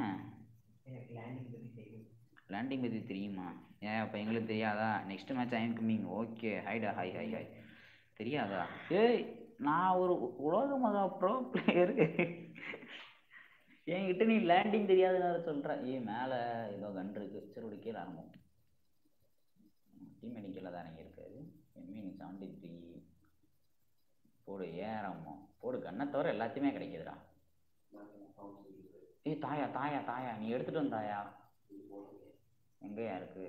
லேண்டிங் பற்றி தெரியுமா ஏன் அப்போ எங்களுக்கு தெரியாதா next match I'm coming okay ஹைடா ஹாய் ஹாய் ஹாய் தெரியாதா ஏய் நான் ஒரு உலக மகா ப்ரோ பிளேயரு என்கிட்ட நீ லேண்டிங் தெரியாதுன்னு சொல்கிற ஏய் மேலே ஏதோ கன் இருக்கு சரி ஒரு கீழே ஆரம்பம் டீம் எண்ணிக்கையில் தான் இறங்கியிருக்காரு எம்இன் செவன்டி த்ரீ போடு ஏறாமோ போடு கண்ணை தவிர எல்லாத்தையுமே கிடைக்குதுடா ஏய் தாயா தாயா தாயா நீ எடுத்துட்டு வந்தாயா எங்கேயா இருக்கு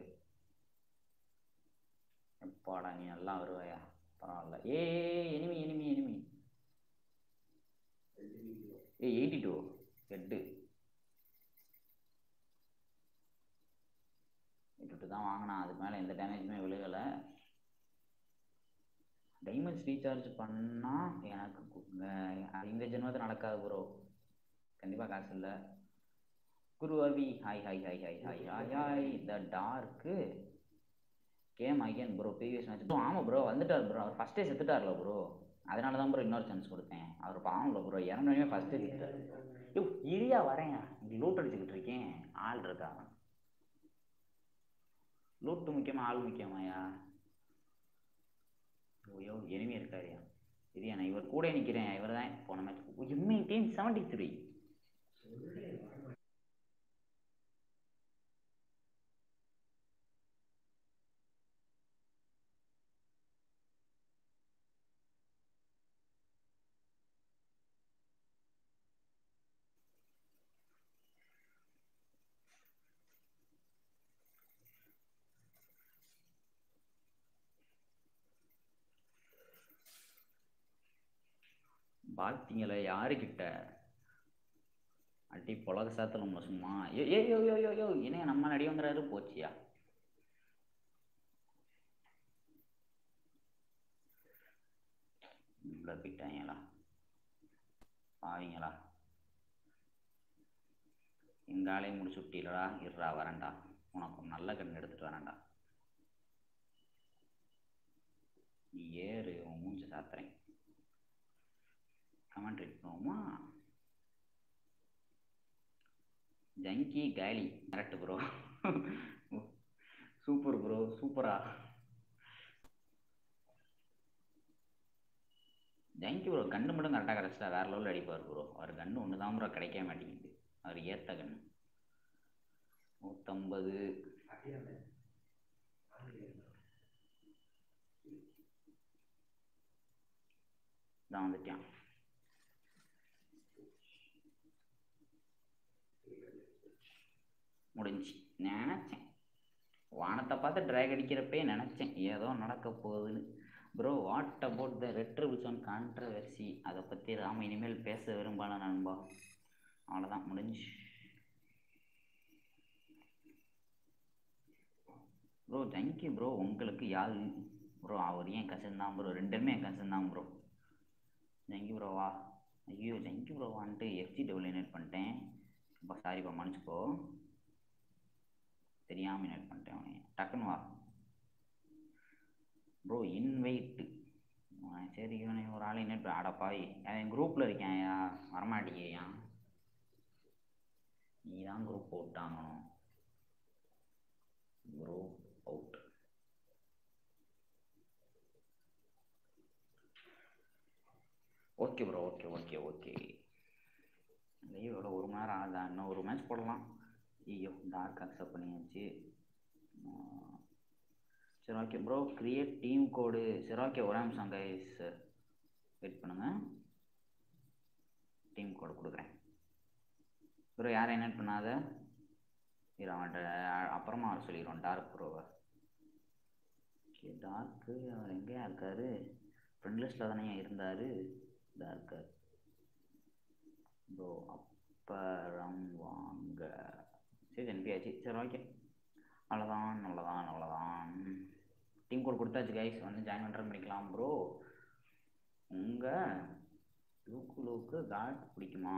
எப்பாடா நீ நல்லா வருவாயா பரவாயில்ல ஏ எனிமி எனிமி எனிமி ஏ எயிட்டி டூ ஹெட்டு விட்டுட்டு தான் வாங்கினா அதுக்கு மேலே எந்த டேமேஜுமே விழுகலை டைமண்ட்ஸ் ரீசார்ஜ் பண்ணால் எனக்கு இந்த ஜென்மத்தில் நடக்காது ப்ரோ கண்டிப்பாக காசு இல்லை குருவவி hi hi hi hi hi hi hi the dark game again bro previous match bro ஆமாம் ப்ரோ வந்துட்டார் ப்ரோ அவர் ஃபஸ்ட்டே செத்துட்டார்ல ப்ரோ அதனால தான் ப்ரோ இன்னொரு சான்ஸ் கொடுத்தேன் அவர் பாவம்ல ப்ரோ இறந்தோடனே ஃபஸ்ட்டே செத்துட்டார் யோ இரியா வரேன் இங்கே லூட் அடிச்சுக்கிட்டு இருக்கேன் ஆள் இருக்கா லூட்டு முக்கியமா ஆள் முக்கியமாயா ஐயோ எனிமே இருக்காருயா இது நான் இவர் கூட நிற்கிறேன் இவர் தான் போன match MI team seventy three பார்த்தீங்களா யாருக்கிட்ட அடி புலக சாத்தணும் சும்மா ஏ ஏ யோ யோ யோ யோ என்ன நம்ம நடிவங்கிறாரு போச்சியா உங்களை போயிட்டாங்களா பாவீங்களா எங்காலையும் முடிச்சு விட்டீங்களா இருறா வரேன்டா உனக்கு ஒரு நல்ல கண் எடுத்துட்டு வரேன்டா நீ ஏறு உன் மூஞ்சி சாத்துறேன் கமெண்ட் பண்ணுவோமா ஜங்கி காலி கரெக்ட் ப்ரோ சூப்பர் ப்ரோ சூப்பரா ஜங்கி ப்ரோ கண்ணு மட்டும் கரெக்டாக கிடச்சிட்டா வேற லெவலில் அடிப்பார் ப்ரோ அவர் கண்ணு ஒன்று தான் ப்ரோ கிடைக்க மாட்டேங்குது அவர் ஏற்ற கண்ணு நூற்றம்பது தான் வந்துட்டான் முடிஞ்சு நினச்சேன் வானத்தை பார்த்து ட்ராக் அடிக்கிறப்பே நினச்சேன் ஏதோ நடக்க போகுதுன்னு ப்ரோ வாட் அபவுட் த ரெட்ரிபிள்ஸ் ஒன் கான்ட்ரவர்சி அதை பற்றி ராம இனிமேல் பேச விரும்பான நண்பா அவ்வளோதான் முடிஞ்சு ப்ரோ தேங்க்யூ ப்ரோ உங்களுக்கு யார் ப்ரோ அவர் ஏன் கசன் தான் ப்ரோ ரெண்டுமே என் கசன் தான் ப்ரோ தேங்க்யூ ப்ரோவா ஐயோ தேங்க்யூ ப்ரோவான்ட்டு எஃப்ஜி டபுள் இன்வைட் பண்ணிட்டேன் இப்போ சாரிப்பா மன்னிச்சுக்கோ தெரியாமல் இன்வைட் பண்ணிட்டேன் அவனை டக்குன்னு வா ப்ரோ இன்வைட்டு சரி இவனை ஒரு ஆள் இன்வைட் பண்ண அடப்பாய் அவன் குரூப்பில் இருக்கேன் ஐயா வரமாட்டேங்கய்யா நீ தான் குரூப் போட்டாங்கணும் group out okay bro okay okay okay லைவோட ஒரு மணி நேரம் ஆகுதா இன்னும் ஒரு மேட்ச் போடலாம் ஐயோ டார்க் அக்செப்ட் பண்ணியாச்சு சரி okay bro create team code சரி ஓகே ஒரு நிமிஷம் கைஸ் வெயிட் பண்ணுங்கள் டீம் கோடு கொடுக்குறேன் ப்ரோ யாரும் என்ன பண்ணாத இரு அவன்கிட்ட அப்புறமா அவர் சொல்லிடுவோம் டார்க் ப்ரோவை ஓகே டார்க்கு அவர் எங்கேயா இருக்கார் ஃப்ரெண்ட் லிஸ்ட்டில் தானே இருந்தார் டார்க்கு ப்ரோ அப்புறம் வாங்க சரி அனுப்பியாச்சு சரி ஓகே அவ்வளோதான் அவ்வளோதான் அவ்வளோதான் டீம் கோட் கொடுத்தாச்சு கைஸ் வந்து ஜாயின் பண்ணுற பண்ணிக்கலாம் ப்ரோ உங்கள் லூக்கு காட் பிடிக்குமா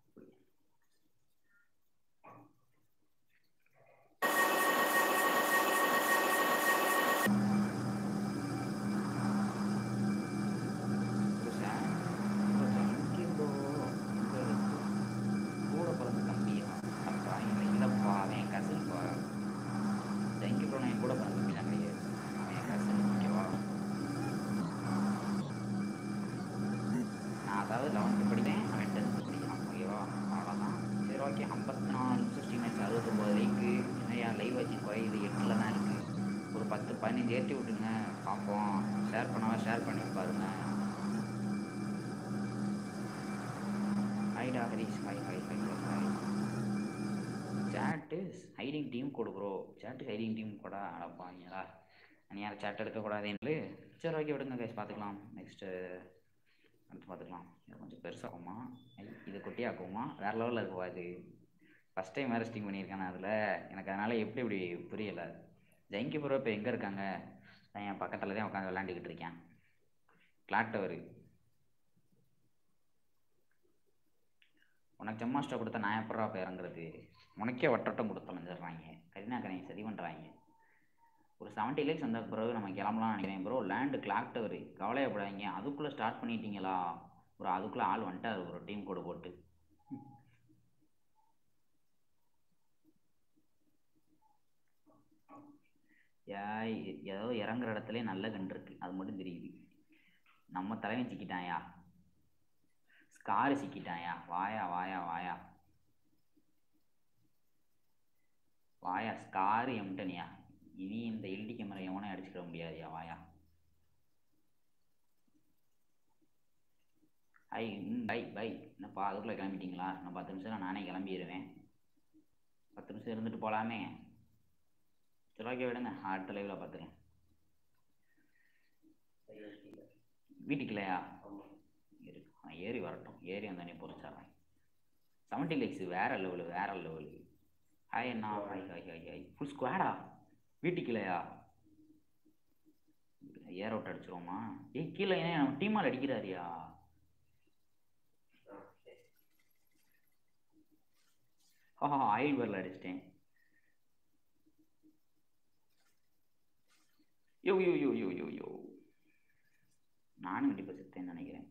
கூட பிறந்த தம்பியா அப்பா இல்லை இல்லைப்பா அவன் என் கசின் பா தேங்க்யூ ப்ரோ நான் என் கூட பிறந்த தம்பி தான் கிடையாது அவன் என் கசின் ஓகேவா நான் அதாவது லெவன்த்து படித்தேன் அவன் டென்த்து படிக்கிறான் ஓகேவா அவ்வளோதான் சரி ஓகே ஐம்பத்தி நாலு சிக்ஸ்டி மேட்ச் அறுபத்தொம்போது லைக்கு நிறையா லைவ் வச்சு குறையுது எட்டில் தான் இருக்குது ஒரு பத்து பதினஞ்சு ஏற்றி விட்டுங்க பார்ப்போம் ஷேர் பண்ணாலும் ஷேர் பண்ணி பாருங்க ஹைடா Harish hi hi hi hi chat hiding team கொடுக்குறோம் சேட்டு ஹைடிங் டீம் கூட அடப்பாங்களா நீ யாரும் சேட் எடுக்கக்கூடாதுன்னு சரி ஓகே விடுங்க கைஸ் பார்த்துக்கலாம் நெக்ஸ்ட்டு அடுத்து பார்த்துக்கலாம் இது கொஞ்சம் பெருசாகுமா இது குட்டியாக்குமா வேறு லெவலில் இருக்குவா இது ஃபஸ்ட் டைம் வேறு ஸ்டீம் பண்ணியிருக்கேன் அதில் எனக்கு அதனால் எப்படி இப்படி புரியலை ஜெங்கி ப்ரோ இப்போ எங்கே இருக்காங்க நான் என் பக்கத்தில் தான் உட்காந்து விளாண்டுக்கிட்டு இருக்கேன் கிளாக் டவரு உனக்கு ஜம்மாஸ்டர் கொடுத்தா நான் எப்படா இப்போ இறங்குறது உனக்கே வட்டட்டம் கொடுத்தலைஞ்சிடுறாங்க கரினா கரையை சரி பண்ணுறாங்க ஒரு செவன்ட்டி லேக்ஸ் வந்த பிறகு நம்ம கிளம்பலாம் நினைக்கிறேன் ப்ரோ லேண்டு கிளாக் டவர் கவலையப்படாதீங்க அதுக்குள்ளே ஸ்டார்ட் பண்ணிட்டீங்களா ப்ரோ அதுக்குள்ளே ஆள் வந்துட்டார் ப்ரோ டீம் கோடு போட்டு ஏய் ஏதோ இறங்குற இடத்துல நல்ல கண்டு இருக்கு அது மட்டும் தெரியுது நம்ம தலைவன் சிக்கிட்டாயா ஸ்காரு சிக்கிட்டாயா வாயா வாயா வாயா வாயா ஸ்காரு எம்டனியா இனி இந்த எல்டி கேமரா எவனும் அடிச்சுக்கிற முடியாதுயா வாயா ஐ ம் பை பை என்னப்பா அதுக்குள்ளே கிளம்பிட்டீங்களா நான் பத்து நிமிஷம் நானே கிளம்பிடுவேன் பத்து நிமிஷம் இருந்துட்டு போகலாமே சரி ஓகே விடுங்க அடுத்த லைவில் பார்த்துக்கலாம் வீட்டுக்குள்ளையா ஏறி வரட்டும் ஏறி வந்தானே பொறிச்சாரன் செவன்ட்டி லேக்ஸ் வேற லெவலு வேற லெவலு ஹாய் அண்ணா hi hi hi hi full ஸ்குவாடா வீட்டுக்குள்ளையா ஏர் அவுட் அடிச்சிருவோமா ஏய் கீழே ஏன் நம்ம டீமால் அடிக்கிறாரியா ஆஹா ஆயில் பேரில் அடிச்சிட்டேன் யோ யோ யோ யோ யோ யோ நானும் கண்டிப்பாக செத்தேன்னு நினைக்கிறேன்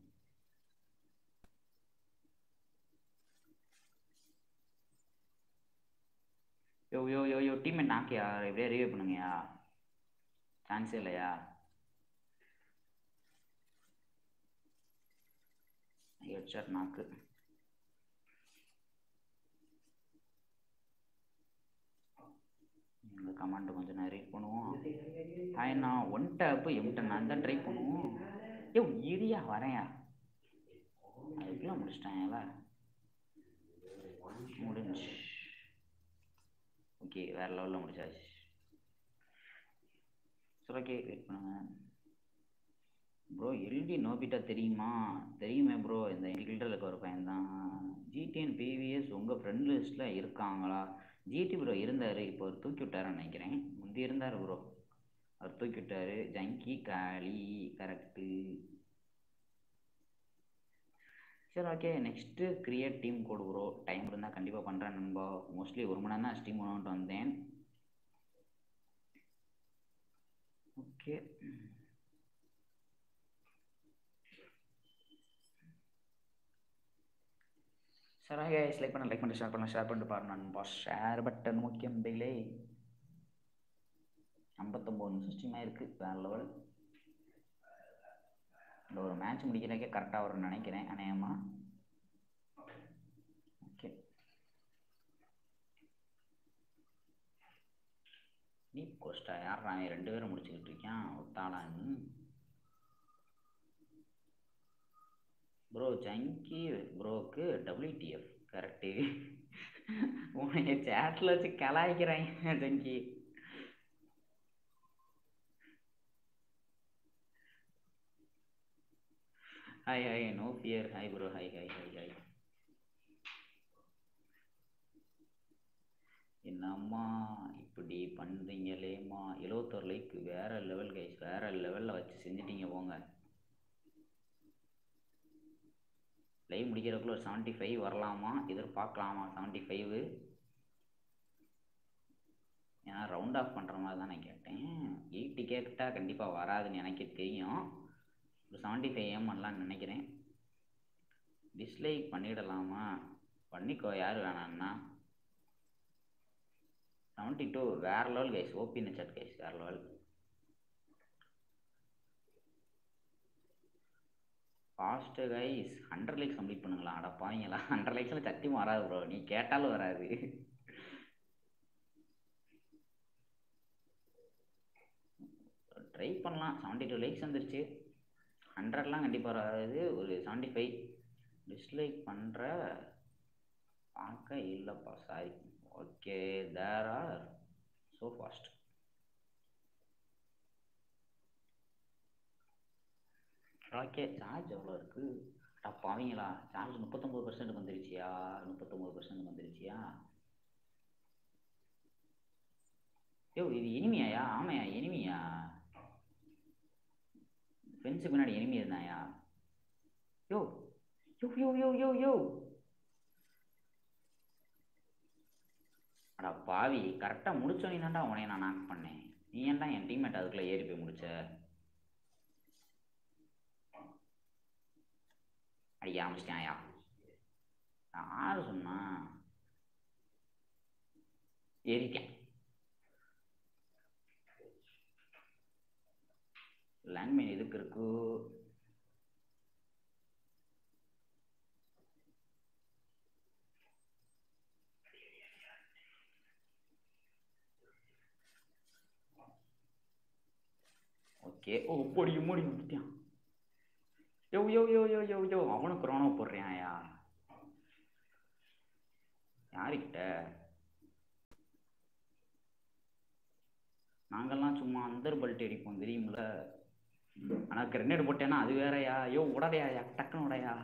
யோ யோ யோ யோ டீம்மேட் நாக்கியா எப்படியா ரிவ்யூ பண்ணுங்கயா சான்ஸே இல்லையா ஹெட்ஷாட் நாக்கு இந்த கமாண்ட் கொஞ்சம் நேரம் ரீட் பண்ணுவோம் ஹாய் நான் ஒன் டேப்பு எம்டன் நான் தான் ட்ரை பண்ணுவோம் யோ இரியா வரேயா அதுக்குள்ளே முடிச்சிட்டாங்கல்ல முடிஞ்சு ஓகே வேறு லெவலில் முடிச்சாச்சு சரி ஓகே வெயிட் பண்ணுங்க ப்ரோ எல்டி நோபிட்டா தெரியுமா தெரியுமே ப்ரோ இந்த கில்டரில் இருக்க ஒரு பையன் தான் ஜிடிஎன் பிவிஎஸ் உங்கள் ஃப்ரெண்ட் லிஸ்ட்டில் இருக்காங்களா ஜிடி ப்ரோ இருந்தார் இப்போ அவர் தூக்கி விட்டாருன்னு நினைக்கிறேன் முந்தி இருந்தார் ப்ரோ அவர் தூக்கி விட்டார் ஜங்கி காளி கரெக்டு சரி okay next create team code bro time இருந்தால் கண்டிப்பாக பண்ணுறேன் நண்பா மோஸ்ட்லி ஒரு மணி நேரம் தான் ஸ்டீம் பண்ணிட்டு வந்தேன் ஓகே சரி கைஸ் லைக் பண்ண லைக் பண்ணி ஷேர் பண்ண ஷேர் பண்ணிட்டு பாருங்க நண்பா ஷேர் பட்டன் முக்கியம் பிள்ளை ஐம்பத்தொம்போது நிமிஷம் ஸ்டீமாக இருக்குது வேறு லெவல் இந்த ஒரு மேட்ச் முடிக்கிறதுக்கே கரெக்டாக வரும்னு நினைக்கிறேன் அநேகமாக ஓகே நீ கோஸ்டா யார் நான் ரெண்டு பேரும் முடிச்சுக்கிட்டு இருக்கேன் ஒத்தாளான்னு ப்ரோ ஜங்கி ப்ரோக்கு டபிள்யூடிஎஃப் கரெக்டு உன்னை சேட்டில் வச்சு கலாய்க்கிறாங்க ஜங்கி hi hi no fear hi bro hi hi hi hi என்னம்மா இப்படி பண்ணுறீங்களேம்மா எழுவத்தோரு லைக் வேற லெவல் கைஸ் வேற லெவலில் வச்சு செஞ்சிட்டீங்க போங்க லைவ் முடிக்கிறதுக்குள்ள ஒரு செவன்ட்டி ஃபைவ் வரலாமா எதிர்பார்க்கலாமா செவன்ட்டி ஃபைவு ஏன்னா ரவுண்ட் ஆஃப் பண்ணுற மாதிரி தான் நான் கேட்டேன் எயிட்டி கேட்டால் கண்டிப்பாக வராதுன்னு எனக்கே தெரியும் ஒரு செவன்ட்டி ஃபைவ் ஏம் பண்ணலான்னு நினைக்கிறேன் டிஸ்லைக் பண்ணிடலாமா பண்ணிக்கோ யார் வேணான்னா செவன்ட்டி டூ வேற லெவல் கைஸ் ஓபின்னு சட் கைஸ் வேற level fast guys hundred likes complete பண்ணுங்களா அட பாவீங்களா ஹண்ட்ரட் லைக்ஸில் சத்தியம் வராது ப்ரோ நீ கேட்டாலும் வராது ட்ரை பண்ணலாம் செவன்ட்டி டூ லைக்ஸ் வந்துருச்சு ஹண்ட்ரட்லாம் கண்டிப்பாக வராது ஒரு செவன்ட்டி ஃபைவ் டிஸ்லைக் பண்ணுற பார்க்க இல்லைப்பா sorry okay there are so fast okay charge எவ்வளோ இருக்குது பாவீங்களா சார்ஜ் முப்பத்தொம்பது பர்சன்ட் வந்துருச்சியா முப்பத்தொம்பது பர்சன்ட் வந்துருச்சியா யோ இது இனிமையாயா ஆமாயா இனிமையா ஃப்ரெண்ட்ஸுக்கு முன்னாடி இனிமே இருந்தாயா யோ யோ யோ யோ யோ யோ அடா பாவி கரெக்டாக முடிச்சோன்னே தான்டா உனைய நான் நாக் பண்ணேன் நீ ஏன்டா என் டீம்மேட் அதுக்குள்ளே ஏறி போய் முடிச்ச அடி ஆரம்பிச்சிட்டாயா யாரு சொன்னா ஏறிட்டேன் லேண்ட்மைன் எதுக்கு இருக்கு ஓகே ஓ பொடி மூடி வந்துட்டான் யோ யோ யோ யோ யோ யோ அவனுக்கு ரோனோ போடுறியாயா யாருக்கிட்ட நாங்கெல்லாம் சும்மா அந்தர் பல்ட் அடிப்போம் தெரியுமில்ல ஆனால் கிரனேட் போட்டேன்னா அது வேறயா ஐயோ உடலையா டக்குன்னு உடையா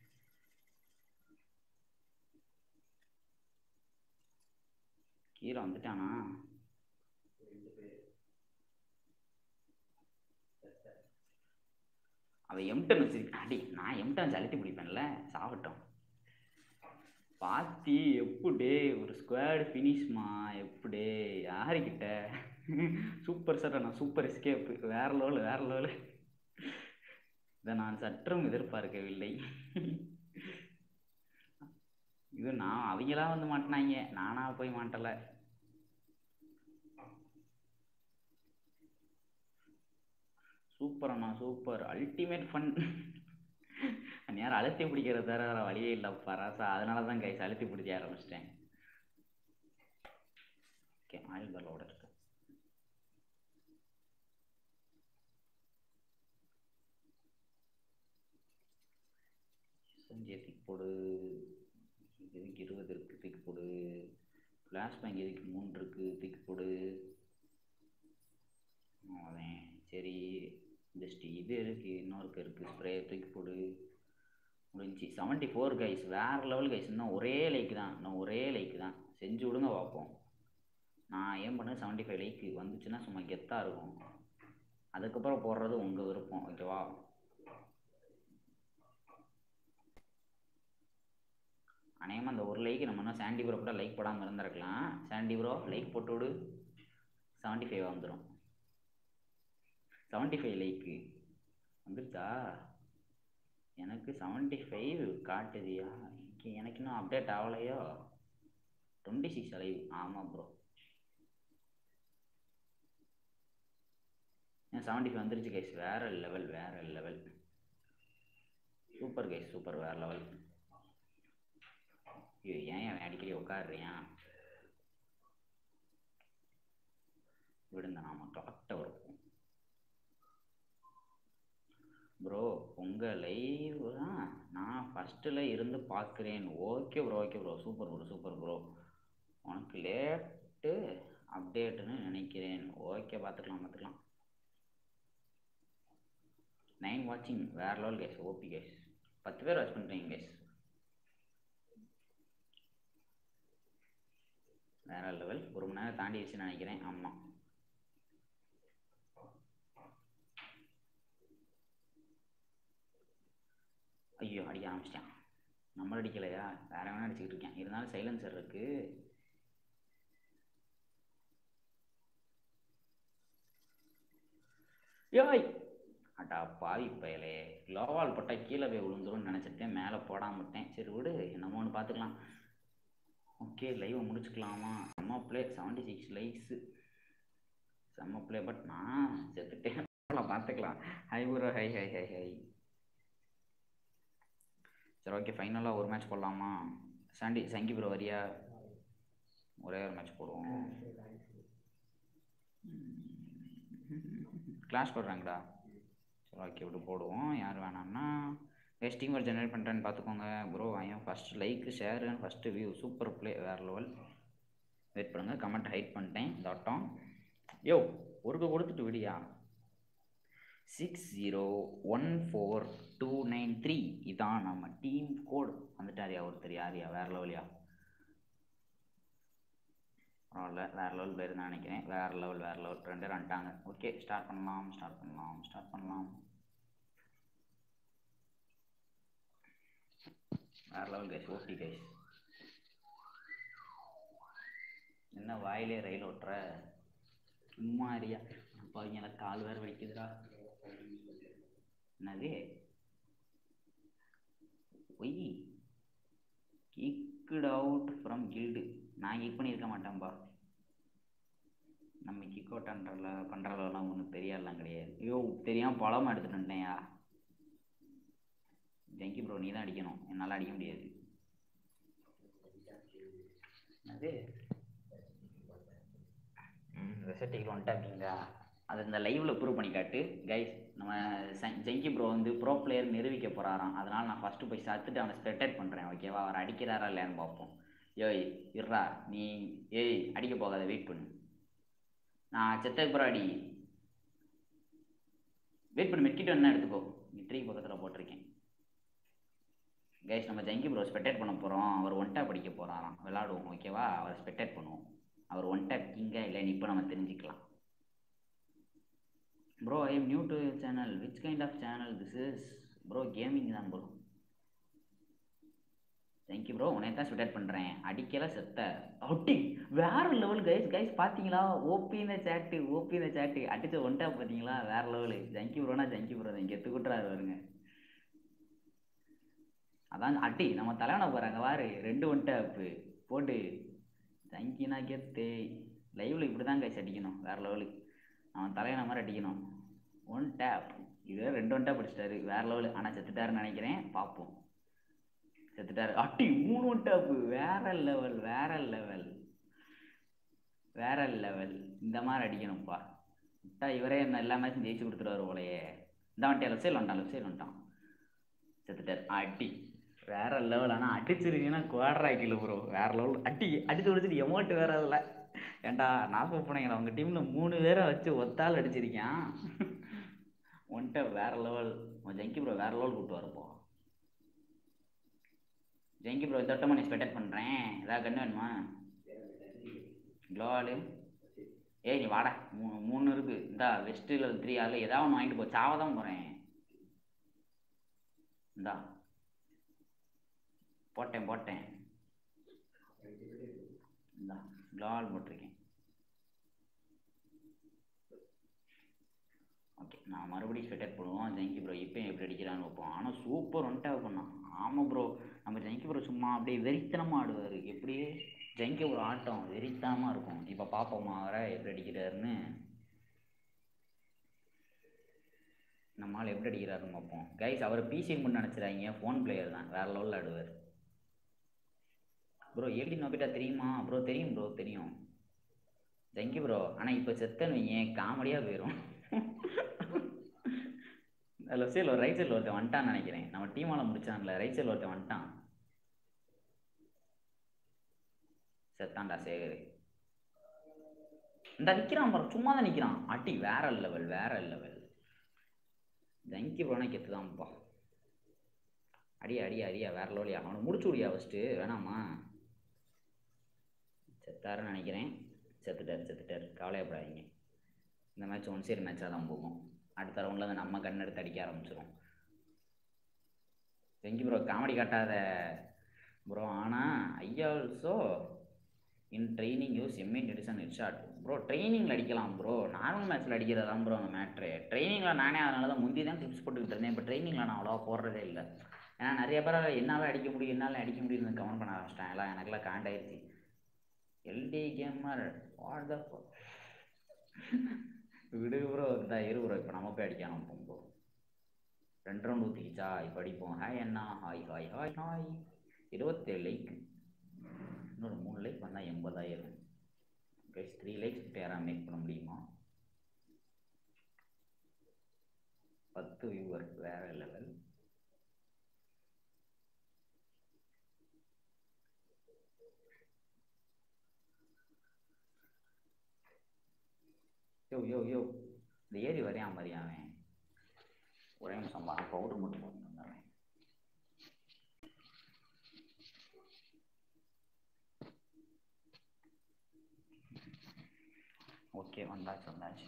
கீழே வந்துட்டானா அவன் எம்டன் வச்சிருக்கான் அடி நான் எம்டன் அழுத்தி பிடிப்பேன்ல சாப்பிட்டோம் பாத்தி எப்படி ஒரு ஸ்குவாடு ஃபினிஷ்மா எப்படி யாருக்கிட்ட சூப்பர் சார் நான் சூப்பர் எஸ்கேப் வேற லெவல் வேற லெவல் இதை நான் சற்றும் எதிர்பார்க்கவில்லை இது நான் அவங்களா வந்து மாட்டினாங்க நானா போய் மாட்டலை சூப்பர் அண்ணா சூப்பர் அல்டிமேட் ஃபன் நேரம் அழுத்தி பிடிக்கிறது வேற வேற வழியே இல்லை பராசா அதனால தான் கைஸ் அழுத்தி பிடிக்க ஆரம்பிச்சிட்டேன் ஓகே ஆயில் பல்லோட இருக்கு எதுக்கு போடு எதுக்கு இருபது இருக்கு தூக்கி போடு ஃப்ளாஷ் பேங்க் எதுக்கு மூணு இருக்கு தூக்கி போடு அவன் சரி ஜஸ்ட் இது இருக்கு இன்னொருக்கு இருக்கு ஸ்ப்ரே தூக்கி போடு முடிஞ்சு செவன்ட்டி ஃபோர் கைஸ் வேற லெவல் கைஸ் இன்னும் ஒரே லைக் தான் இன்னும் ஒரே லைக் தான் செஞ்சு விடுங்க பார்ப்போம் நான் ஏன் பண்ண செவன்ட்டி ஃபைவ் லைக் வந்துச்சுன்னா சும்மா கெத்தாக இருக்கும் அதுக்கப்புறம் போடுறது உங்கள் விருப்பம் ஓகேவா அநேகமாக அந்த ஒரு லைக்கு நம்ம இன்னும் சாண்டி ப்ரோ கூட லைக் போடாமல் இருந்திருக்கலாம் சாண்டி ப்ரோ லைக் போட்டு விடு செவன்ட்டி ஃபைவ் வந்துடும் செவன்ட்டி ஃபைவ் லைக்கு வந்துருச்சா எனக்கு செவன்ட்டி ஃபைவ் காட்டுதியா இங்கே எனக்கு இன்னும் அப்டேட் ஆகலையோ டுவெண்ட்டி சிக்ஸ் அலைவ் ஆமாம் ப்ரோ ஏன் செவன்ட்டி ஃபைவ் வந்துருச்சு கைஸ் வேறு லெவல் வேறு லெவல் சூப்பர் கைஸ் சூப்பர் வேறு லெவல் ஐயோ ஏன் அவன் அடிக்கடி உட்காடுறியான் விடுங்க நாம கரெக்டாக இருக்கும் ப்ரோ உங்கள் லைவ் தான் நான் ஃபஸ்ட்டில் இருந்து பார்க்குறேன் okay bro okay bro super bro super bro உனக்கு லேட்டு அப்டேட்டுன்னு நினைக்கிறேன் ஓகே பார்த்துக்கலாம் பார்த்துக்கலாம் நைன் வாட்சிங் வேறு லெவல் கேஸ் ஓபி கேஸ் பத்து பேர் வாட்ச் பண்ணுறீங்க கேஸ் வேற லெவல் ஒரு மணி நேரம் தாண்டிடுச்சுன்னு நினைக்கிறேன் ஆமாம் ஐயோ அடிக்க ஆரம்பிச்சிட்டான் நம்மள அடிக்கலையா வேற வேணா அடிச்சுக்கிட்டு இருக்கேன் இருந்தாலும் சைலன்சர் இருக்கு யோய் அடா பாவி பயலே லோவால் போட்டால் கீழே போய் விழுந்துரும்னு நினச்சிட்டேன் மேலே போடாம விட்டேன் சரி விடு என்னமோன்னு பார்த்துக்கலாம் ஓகே லைவை முடிச்சுக்கலாமா செம்ம ப்ளே செவன்ட்டி சிக்ஸ் லைக்ஸு செம்ம ப்ளே பட் நான் செத்துட்டேன் பார்த்துக்கலாம் hi bro hi hi hi hi சரி ஓகே ஃபைனலாக ஒரு மேட்ச் போடலாமா சாண்டி சங்கி ப்ரோ வரியா ஒரே ஒரு மேட்ச் போடுவோம் கிளாஸ் போடுறாங்கடா சரி ஓகே இப்படி போடுவோம் யார் வேணாம்னா நெக்ஸ்ட் டீம் ஜென்ரேட் பண்ணுறேன்னு பார்த்துக்கோங்க ப்ரோ ஐயன் first like share first view super play வேறு லெவல் வெயிட் பண்ணுங்கள் கமெண்ட் ஹைட் பண்ணிட்டேன் தாட்டம் யோ ஒருக்கு கொடுத்துட்டு விடியா six zero one four two nine three இதான் நம்ம டீம் கோடு வந்துட்டாரியா ஒருத்தர் யாரியா வேறு லெவலியா பரவாயில்ல வேறு லெவல் பேர் தான் நினைக்கிறேன் வேறு லெவல் வேறு லெவல் ரெண்டு பேர் வந்துட்டாங்க ஓகே ஸ்டார்ட் பண்ணலாம் ஸ்டார்ட் பண்ணலாம் ஸ்டார்ட் பண்ணலாம் வேறு லெவல் கைஸ் ஓகே கைஸ் என்ன வாயிலே ரயில் ஓட்டுற சும்மா அறியா அப்பா இங்கே கால் வேறு வலிக்குதுடா என்னது why kicked out from guild நான் கிக் பண்ணியிருக்க மாட்டேன்பா நம்ம கிக் அவுட் பண்ணுறல பண்ணுறலாம் ஒன்றும் பெரியாலாம் கிடையாது ஐயோ தெரியாமல் பழமாக எடுத்துட்டு வந்துட்டேன்யா ஜங்கி ப்ரோ நீ தான் அடிக்கணும் என்னால் அடிக்க முடியாது அது ம் ரெசட்டிக்கில் வந்துட்டாப்பிங்களா அது இந்த லைவில் ப்ரூவ் பண்ணி காட்டு கைஸ் நம்ம சங் ஜங்கி ப்ரோ வந்து ப்ரோ பிளேயர் நிரூபிக்க போகிறாராம் அதனால் நான் ஃபஸ்ட்டு போய் சத்துட்டு அவனை ஸ்பெக்டேட் பண்ணுறேன் ஓகேவா அவர் அடிக்கிறாரா இல்லையான்னு பார்ப்போம் ஏய் இருறா நீ ஏய் அடிக்க போகாத வெயிட் பண்ணு நான் செத்ததுக்கு அப்புறம் அடி வெயிட் பண்ணு மெட்கிட்ட என்ன எடுத்துக்கோ நீ ட்ரீ பக்கத்தில் போட்டிருக்கேன் கைஸ் நம்ம ஜங்கி ப்ரோ ஸ்பெக்டேட் பண்ண போகிறோம் அவர் ஒன் டேப் அடிக்க போகிறாராம் விளாடுவோம் ஓகேவா அவர் ஸ்பெக்டேட் பண்ணுவோம் அவர் ஒன் டேப் கிங்கா இல்லைன்னு இப்போ நம்ம தெரிஞ்சுக்கலாம் bro I am new to channel which kind of channel this is bro gaming தான் ப்ரோ தேங்க்யூ ப்ரோ உன்னை தான் ஸ்விட்டட் பண்ணுறேன் அடிக்கல செத்த அவுட்டி வேற லெவல் கைஸ் கைஸ் பார்த்தீங்களா ஓபி இந்த சேட்டு ஓபி இந்த சேட்டு அடிச்ச ஒன் டேப் பார்த்தீங்களா வேற லெவலு ஜங்கி ப்ரோனா ஜங்கி ப்ரோ தான் கெத்து குட்டுறாரு வருங்க அதான் அட்டி நம்ம தலைவனை போகிறாங்க வாரு ரெண்டு ஒன் டேப்பு போட்டு ஜங்கினா கெத்து லைவில் இப்படி தான் கைஸ் அடிக்கணும் வேற லெவலு அவன் தலைவனை மாதிரி அடிக்கணும் ஒன் டேப் இது ரெண்டு ஒன் டேப் அடிச்சிட்டாரு வேற லெவலு ஆனால் செத்துட்டாருன்னு நினைக்கிறேன் பார்ப்போம் செத்துட்டாரு அட்டி மூணு ஒன் டேப்பு வேற லெவல் வேற லெவல் வேற லெவல் இந்த மாதிரி அடிக்கணும்ப்பா விட்டா இவரே என்ன எல்லா மேட்சும் ஜெயிச்சு கொடுத்துருவாரு போலையே இந்த வந்துட்டேன் லெஃப்ட் சைடில் வந்துட்டான் லெஃப்ட் சைடில் வந்துட்டான் செத்துட்டார் அடி வேற லெவல் ஆனால் அடிச்சிருக்கீங்கன்னா குவாட்ரா கிலோ ப்ரோ வேற லெவல் அடி அடிச்சு முடிச்சுட்டு எமௌண்ட் வேற அதில் ஏண்டா நான் போனீங்களா உங்கள் டீமில் மூணு பேரை வச்சு ஒத்தால் அடிச்சிருக்கேன் ஒன்ட்ட வேற லெவல் உன் ஜங்கி ப்ரோ வேற லெவல் கூப்பிட்டு வரப்போ ஜங்கி ப்ரோ இந்த வட்டமாக நீ ஸ்பெக்டேட் பண்ணுறேன் ஏதாவது கண்ணு வேணுமா க்ளோவாலு ஏய் நீ வாடா மூணு மூணு இருக்கு இந்தா வெஸ்ட்டில் த்ரீ அதில் ஏதாவது ஒன்று வாங்கிட்டு போ சாவ தான் போகிறேன் இந்தா போட்டேன் போட்டேன் இந்தா க்ளோவால் போட்டிருக்கேன் ஓகே நான் மறுபடியும் ஸ்பெக்டேட் பண்ணுவோம் ஜெங்கி ப்ரோ இப்போ எப்படி அடிக்கிறான்னு வைப்போம் ஆனால் சூப்பர் ஒன்ட்டாக பண்ணான் ஆமாம் ப்ரோ நம்ம ஜெங்கி ப்ரோ சும்மா அப்படியே வெறித்தனமாக ஆடுவார் எப்படியே ஜெங்கி ஒரு ஆட்டம் வெறித்தனமாக இருக்கும் இப்போ பார்ப்போமா அவரை எப்படி அடிக்கிறாருன்னு நம்ம ஆள் எப்படி அடிக்கிறாருன்னு பார்ப்போம் கைஸ் அவர் பிசி மட்டும் நினச்சிடாங்க ஃபோன் பிளேயர் தான் வேறு லெவலில் ஆடுவார் ப்ரோ ஏடி நோபிட்டா தெரியுமா ப்ரோ தெரியும் ப்ரோ தெரியும் ஜங்கி ப்ரோ ஆனால் இப்போ செத்தன்னு வைங்க காமெடியாக போயிடும் லெஃப்ட் சைடில் ஒரு ரைட் சைடில் ஒருத்தன் வந்துட்டான்னு நினைக்கிறேன் நம்ம டீமால் முடிச்சான்ல ரைட் சைடில் ஒருத்தன் வந்துட்டான் செத்தான்டா சேகர் இந்த நிற்கிறான் பாரு சும்மா தான் நிற்கிறான் அட்டி வேற லெவல் வேற லெவல் ஜங்கி ப்ரோனா கெத்து தான்ப்பா அடியா அடியா அடியா வேற லெவலியா அவனை முடிச்சு விடியா ஃபஸ்ட்டு வேணாமா செத்தாருன்னு நினைக்கிறேன் செத்துட்டார் செத்துட்டார் கவலையப்படாதீங்க இந்த மேட்ச் ஒன் சைடு மேட்சாக தான் போகும் அடுத்த ரவுண்டில் வந்து நம்ம கண் எடுத்து அடிக்க ஆரம்பிச்சிடும் வெங்கி ப்ரோ காமெடி காட்டாத ப்ரோ ஆனால் ஐயா ஆல்சோ இன் ட்ரைனிங் யூஸ் எம்ஏ நெடிசன் ஹெட் ஷாட் ப்ரோ ட்ரைனிங்கில் அடிக்கலாம் ப்ரோ நார்மல் மேட்ச்சில் அடிக்கிறது தான் ப்ரோ அந்த மேட்ரு ட்ரைனிங்கில் நானே அதனால தான் முந்தி தான் டிப்ஸ் போட்டுக்கிட்டு இருந்தேன் இப்போ ட்ரைனிங்கில் நான் அவ்வளோவா போடுறதே இல்லை ஏன்னா நிறைய பேர் என்னால் அடிக்க முடியும் என்னால் அடிக்க முடியும்னு கமெண்ட் பண்ண ஆரம்பிச்சிட்டேன் எல்லாம் எனக்கெல்லாம் காண்ட் ஆயிடுச்சு எல்டி கேமர் வாட் த விடு ப்ரோ இந்த இரு ப்ரோ இப்போ நம்ம போய் அடிக்க ஆரம்பிப்போம் ப்ரோ ரெண்டு ரவுண்ட் ஊற்றிக்கிச்சா இப்போ அடிப்போம் ஹாய் அண்ணா ஹாய் ஹாய் ஹாய் ஹாய் இருபத்தேழு லைக் இன்னொரு மூணு லைக் வந்தால் எண்பதாயிரம் கைஸ் த்ரீ லைக்ஸ் பேராக மேக் பண்ண முடியுமா பத்து வியூவர் வேற லெவல் யோ யோ யோ இந்த ஏரி வரையான் மாதிரி அவன் ஒரே நிமிஷம் வா பவுடர் மட்டும் போட்டு வந்துடுறேன் ஓகே வந்தாச்சு வந்தாச்சு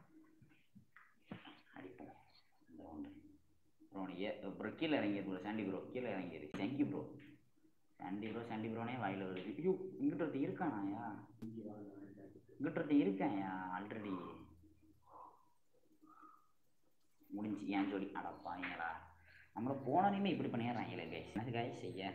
அடிப்போம் இந்த ரவுண்டு ப்ரோ நீ ஏ ப்ரோ கீழே இறங்கிடு ப்ரோ சாண்டி ப்ரோ கீழே இறங்கிடு thank you bro Sandy bro Sandy ப்ரோனே வாயில் வருது ஐயோ இங்கிட்ட ஒருத்தன் இருக்கானாயா இங்கிட்ட ஒருத்தன் இருக்கான்யா ஆல்ரெடி முடிஞ்சு ஏன் ஜோடி அடப்பாங்களா நம்மளை போனதையுமே இப்படி பண்ணிடுறாங்களே கைஸ் என்ன கைஸ் செய்ய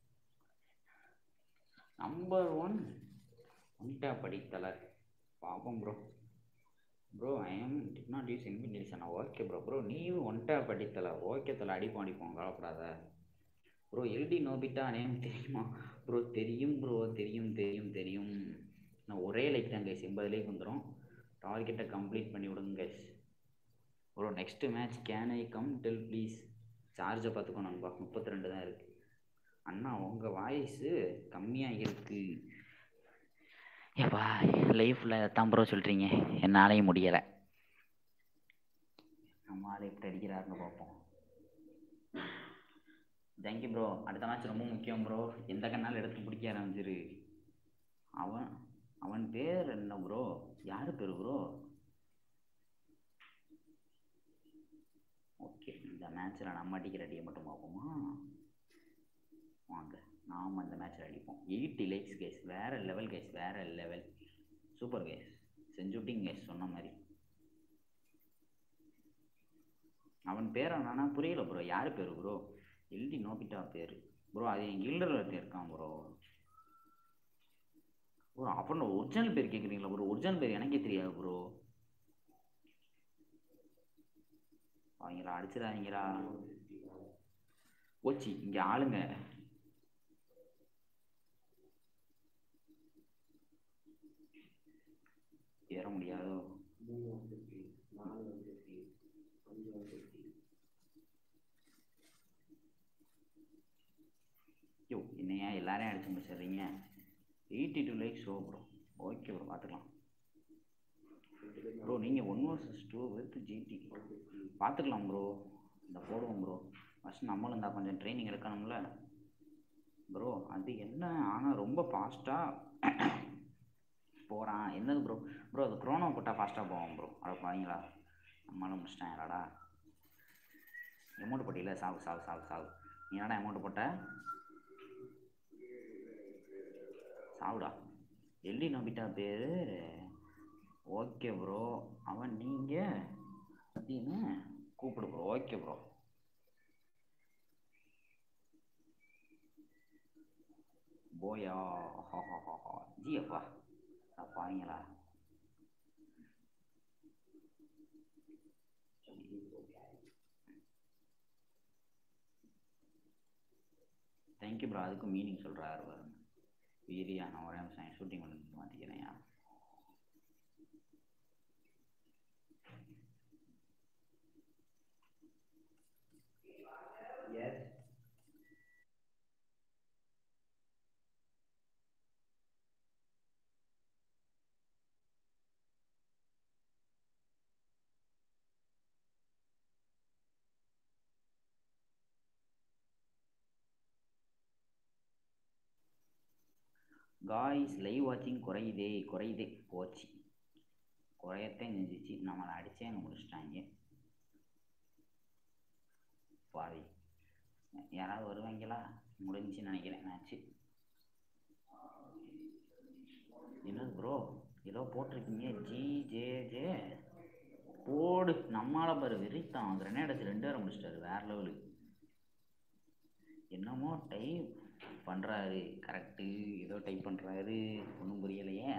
நம்பர் ஒன் ஒன்ட்டா படித்தலர் பாப்போம் bro bro I am did not use invitation okay bro bro நீயும் ஒன்ட்டா படித்தல ஓகே தலை அடிப்போம் அடிப்போம் கவலைப்படாத ப்ரோ எல்டி நோபிட்டா நேம் தெரியுமா ப்ரோ தெரியும் ப்ரோ தெரியும் தெரியும் தெரியும் நான் ஒரே லைக் தான் கைஸ் எண்பது லைக் வந்துடும் டார்கெட்டை கம்ப்ளீட் பண்ணி விடுங்க guys bro next match can I come tell please சார்ஜை பார்த்துக்கோ நண்பா முப்பத்தி ரெண்டு தான் இருக்குது அண்ணா உங்கள் வாய்ஸு கம்மியாக இருக்குது ஏப்பா லைஃப்பில் தான் ப்ரோ சொல்கிறீங்க என்னாலையும் முடியலை நம்ம ஆளை எப்படி அடிக்கிறாருன்னு பார்ப்போம் தேங்க்யூ ப்ரோ அடுத்த மேட்ச் ரொம்ப முக்கியம் ப்ரோ எந்த கண்ணால் எடுத்து பிடிக்க ஆரம்பிச்சிரு அவன் அவன் பேர் என்ன ப்ரோ யார் பேர் ப்ரோ ஓகே இந்த மேட்ச்சில் நம்ம அடிக்கிற அடியை மட்டும் பார்ப்போமா வாங்க நாம் இந்த மேட்ச்சில் அடிப்போம் எயிட்டி லைக்ஸ் கேஸ் வேறு லெவல் கேஸ் வேறு லெவல் சூப்பர் கேஸ் செஞ்சுட்டிங் கேஸ் சொன்ன மாதிரி அவன் பேர் என்னன்னா புரியல ப்ரோ யார் பேர் ப்ரோ எல்டி நோபிட்டா பேர் ப்ரோ அது என் கில்டரில் ஒருத்தன் இருக்கான் ப்ரோ ப்ரோ அப்புறம் ஒரிஜினல் பேர் கேட்குறீங்களா ப்ரோ ஒரிஜினல் பேர் எனக்கே தெரியாது ப்ரோ அவங்களா அடிச்சிடாதீங்களா போச்சு இங்கே ஆளுங்க ஏற முடியாதோ யோ என்னையா எல்லாரையும் அடிச்சு முடிச்சிடுறீங்க eighty two like show bro okay bro பார்த்துக்கலாம் ப்ரோ நீங்கள் one versus two with GT பார்த்துக்கலாம் ப்ரோ இந்த போடுவோம் ப்ரோ ஃபஸ்ட் நம்மளும் இருந்தால் கொஞ்சம் ட்ரைனிங் எடுக்கணும்ல ப்ரோ அது என்ன ஆனால் ரொம்ப ஃபாஸ்ட்டாக போகிறான் என்னது ப்ரோ ப்ரோ அது க்ரோனோ போட்டால் ஃபாஸ்ட்டாக போவோம் ப்ரோ அட பாருங்களா நம்மளும் முடிச்சிட்டேன் இல்லடா அமௌண்ட் போட்டியில சாவு சாவு சாவு சாவு நீ என்னடா அமௌண்ட் போட்ட சாவுடா எல்டி நோபிட்டா பேர் ஓகே ப்ரோ அவன் நீங்கள் அப்படின்னு கூப்பிடு ப்ரோ ஓகே ப்ரோ போயா ஹா ஹா ஹா ஹா ஜி அப்பா பாருங்களா தேங்க்யூ ப்ரோ அதுக்கும் மீனிங் சொல்கிறாரு பாருங்க வீரியா நான் ஒரே நிமிஷம் ஷூட்டிங் பண்ணி மாற்றிக்கிறேன்யா எஸ் காய்ஸ் லைவ் வாட்சிங் குறையுதே குறையுதே போச்சு குறையத்தான் செஞ்சிச்சு நம்மளை அடிச்சே அங்கே முடிச்சிட்டாங்க பாவி யாராவது வருவாங்களா முடிஞ்சுன்னு நினைக்கிறேன் மேட்ச்சு என்னது ப்ரோ ஏதோ போட்டிருக்கீங்க ஜி ஜே ஜே போடு நம்மால பாரு வெறித்தான் கிரனேட் அடிச்சு ரெண்டு பேரும் முடிச்சிட்டாரு வேற லெவலு என்னமோ டைப் பண்ணுறாரு கரெக்டு ஏதோ டைப் பண்ணுறாரு ஒன்றும் புரியலையே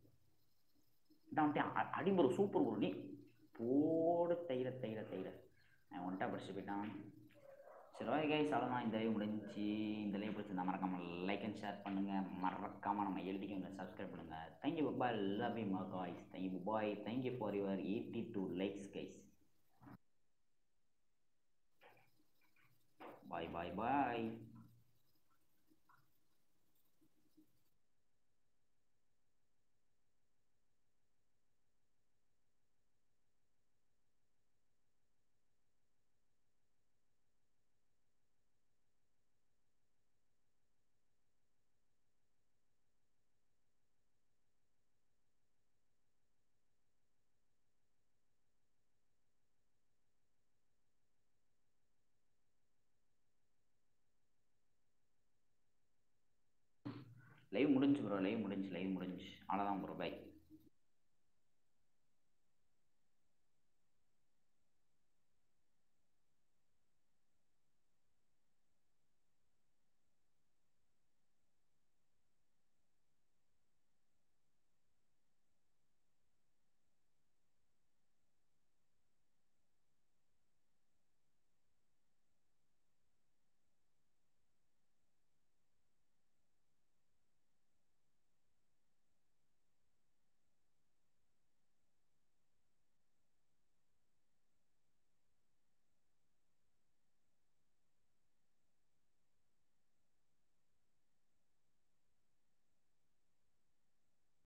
தான் அடி ப்ரோ சூப்பர் ப்ரோ நீ போடு தைர தைர தைர அவன் ஒன்ட்டா படிச்சுட்டு போயிட்டான் சரி ஓகே கைஸ் அவ்வளோதான் இந்த லைவ் முடிஞ்சிச்சு இந்த லைவ் பிடிச்சிருந்தா மறக்காம லைக் அண்ட் ஷேர் பண்ணுங்கள் மறக்காம நம்ம எழுதிக்கு வந்து சப்ஸ்கிரைப் பண்ணுங்கள் தேங்க்யூ பாய் லவ் யூ மா guys thank you bye thank you for your eighty two likes guys bye bye bye live முடிஞ்சு ப்ரோ லைவ் முடிஞ்சு லைவ் முடிஞ்சு அவ்வளோதான் ப்ரோ பை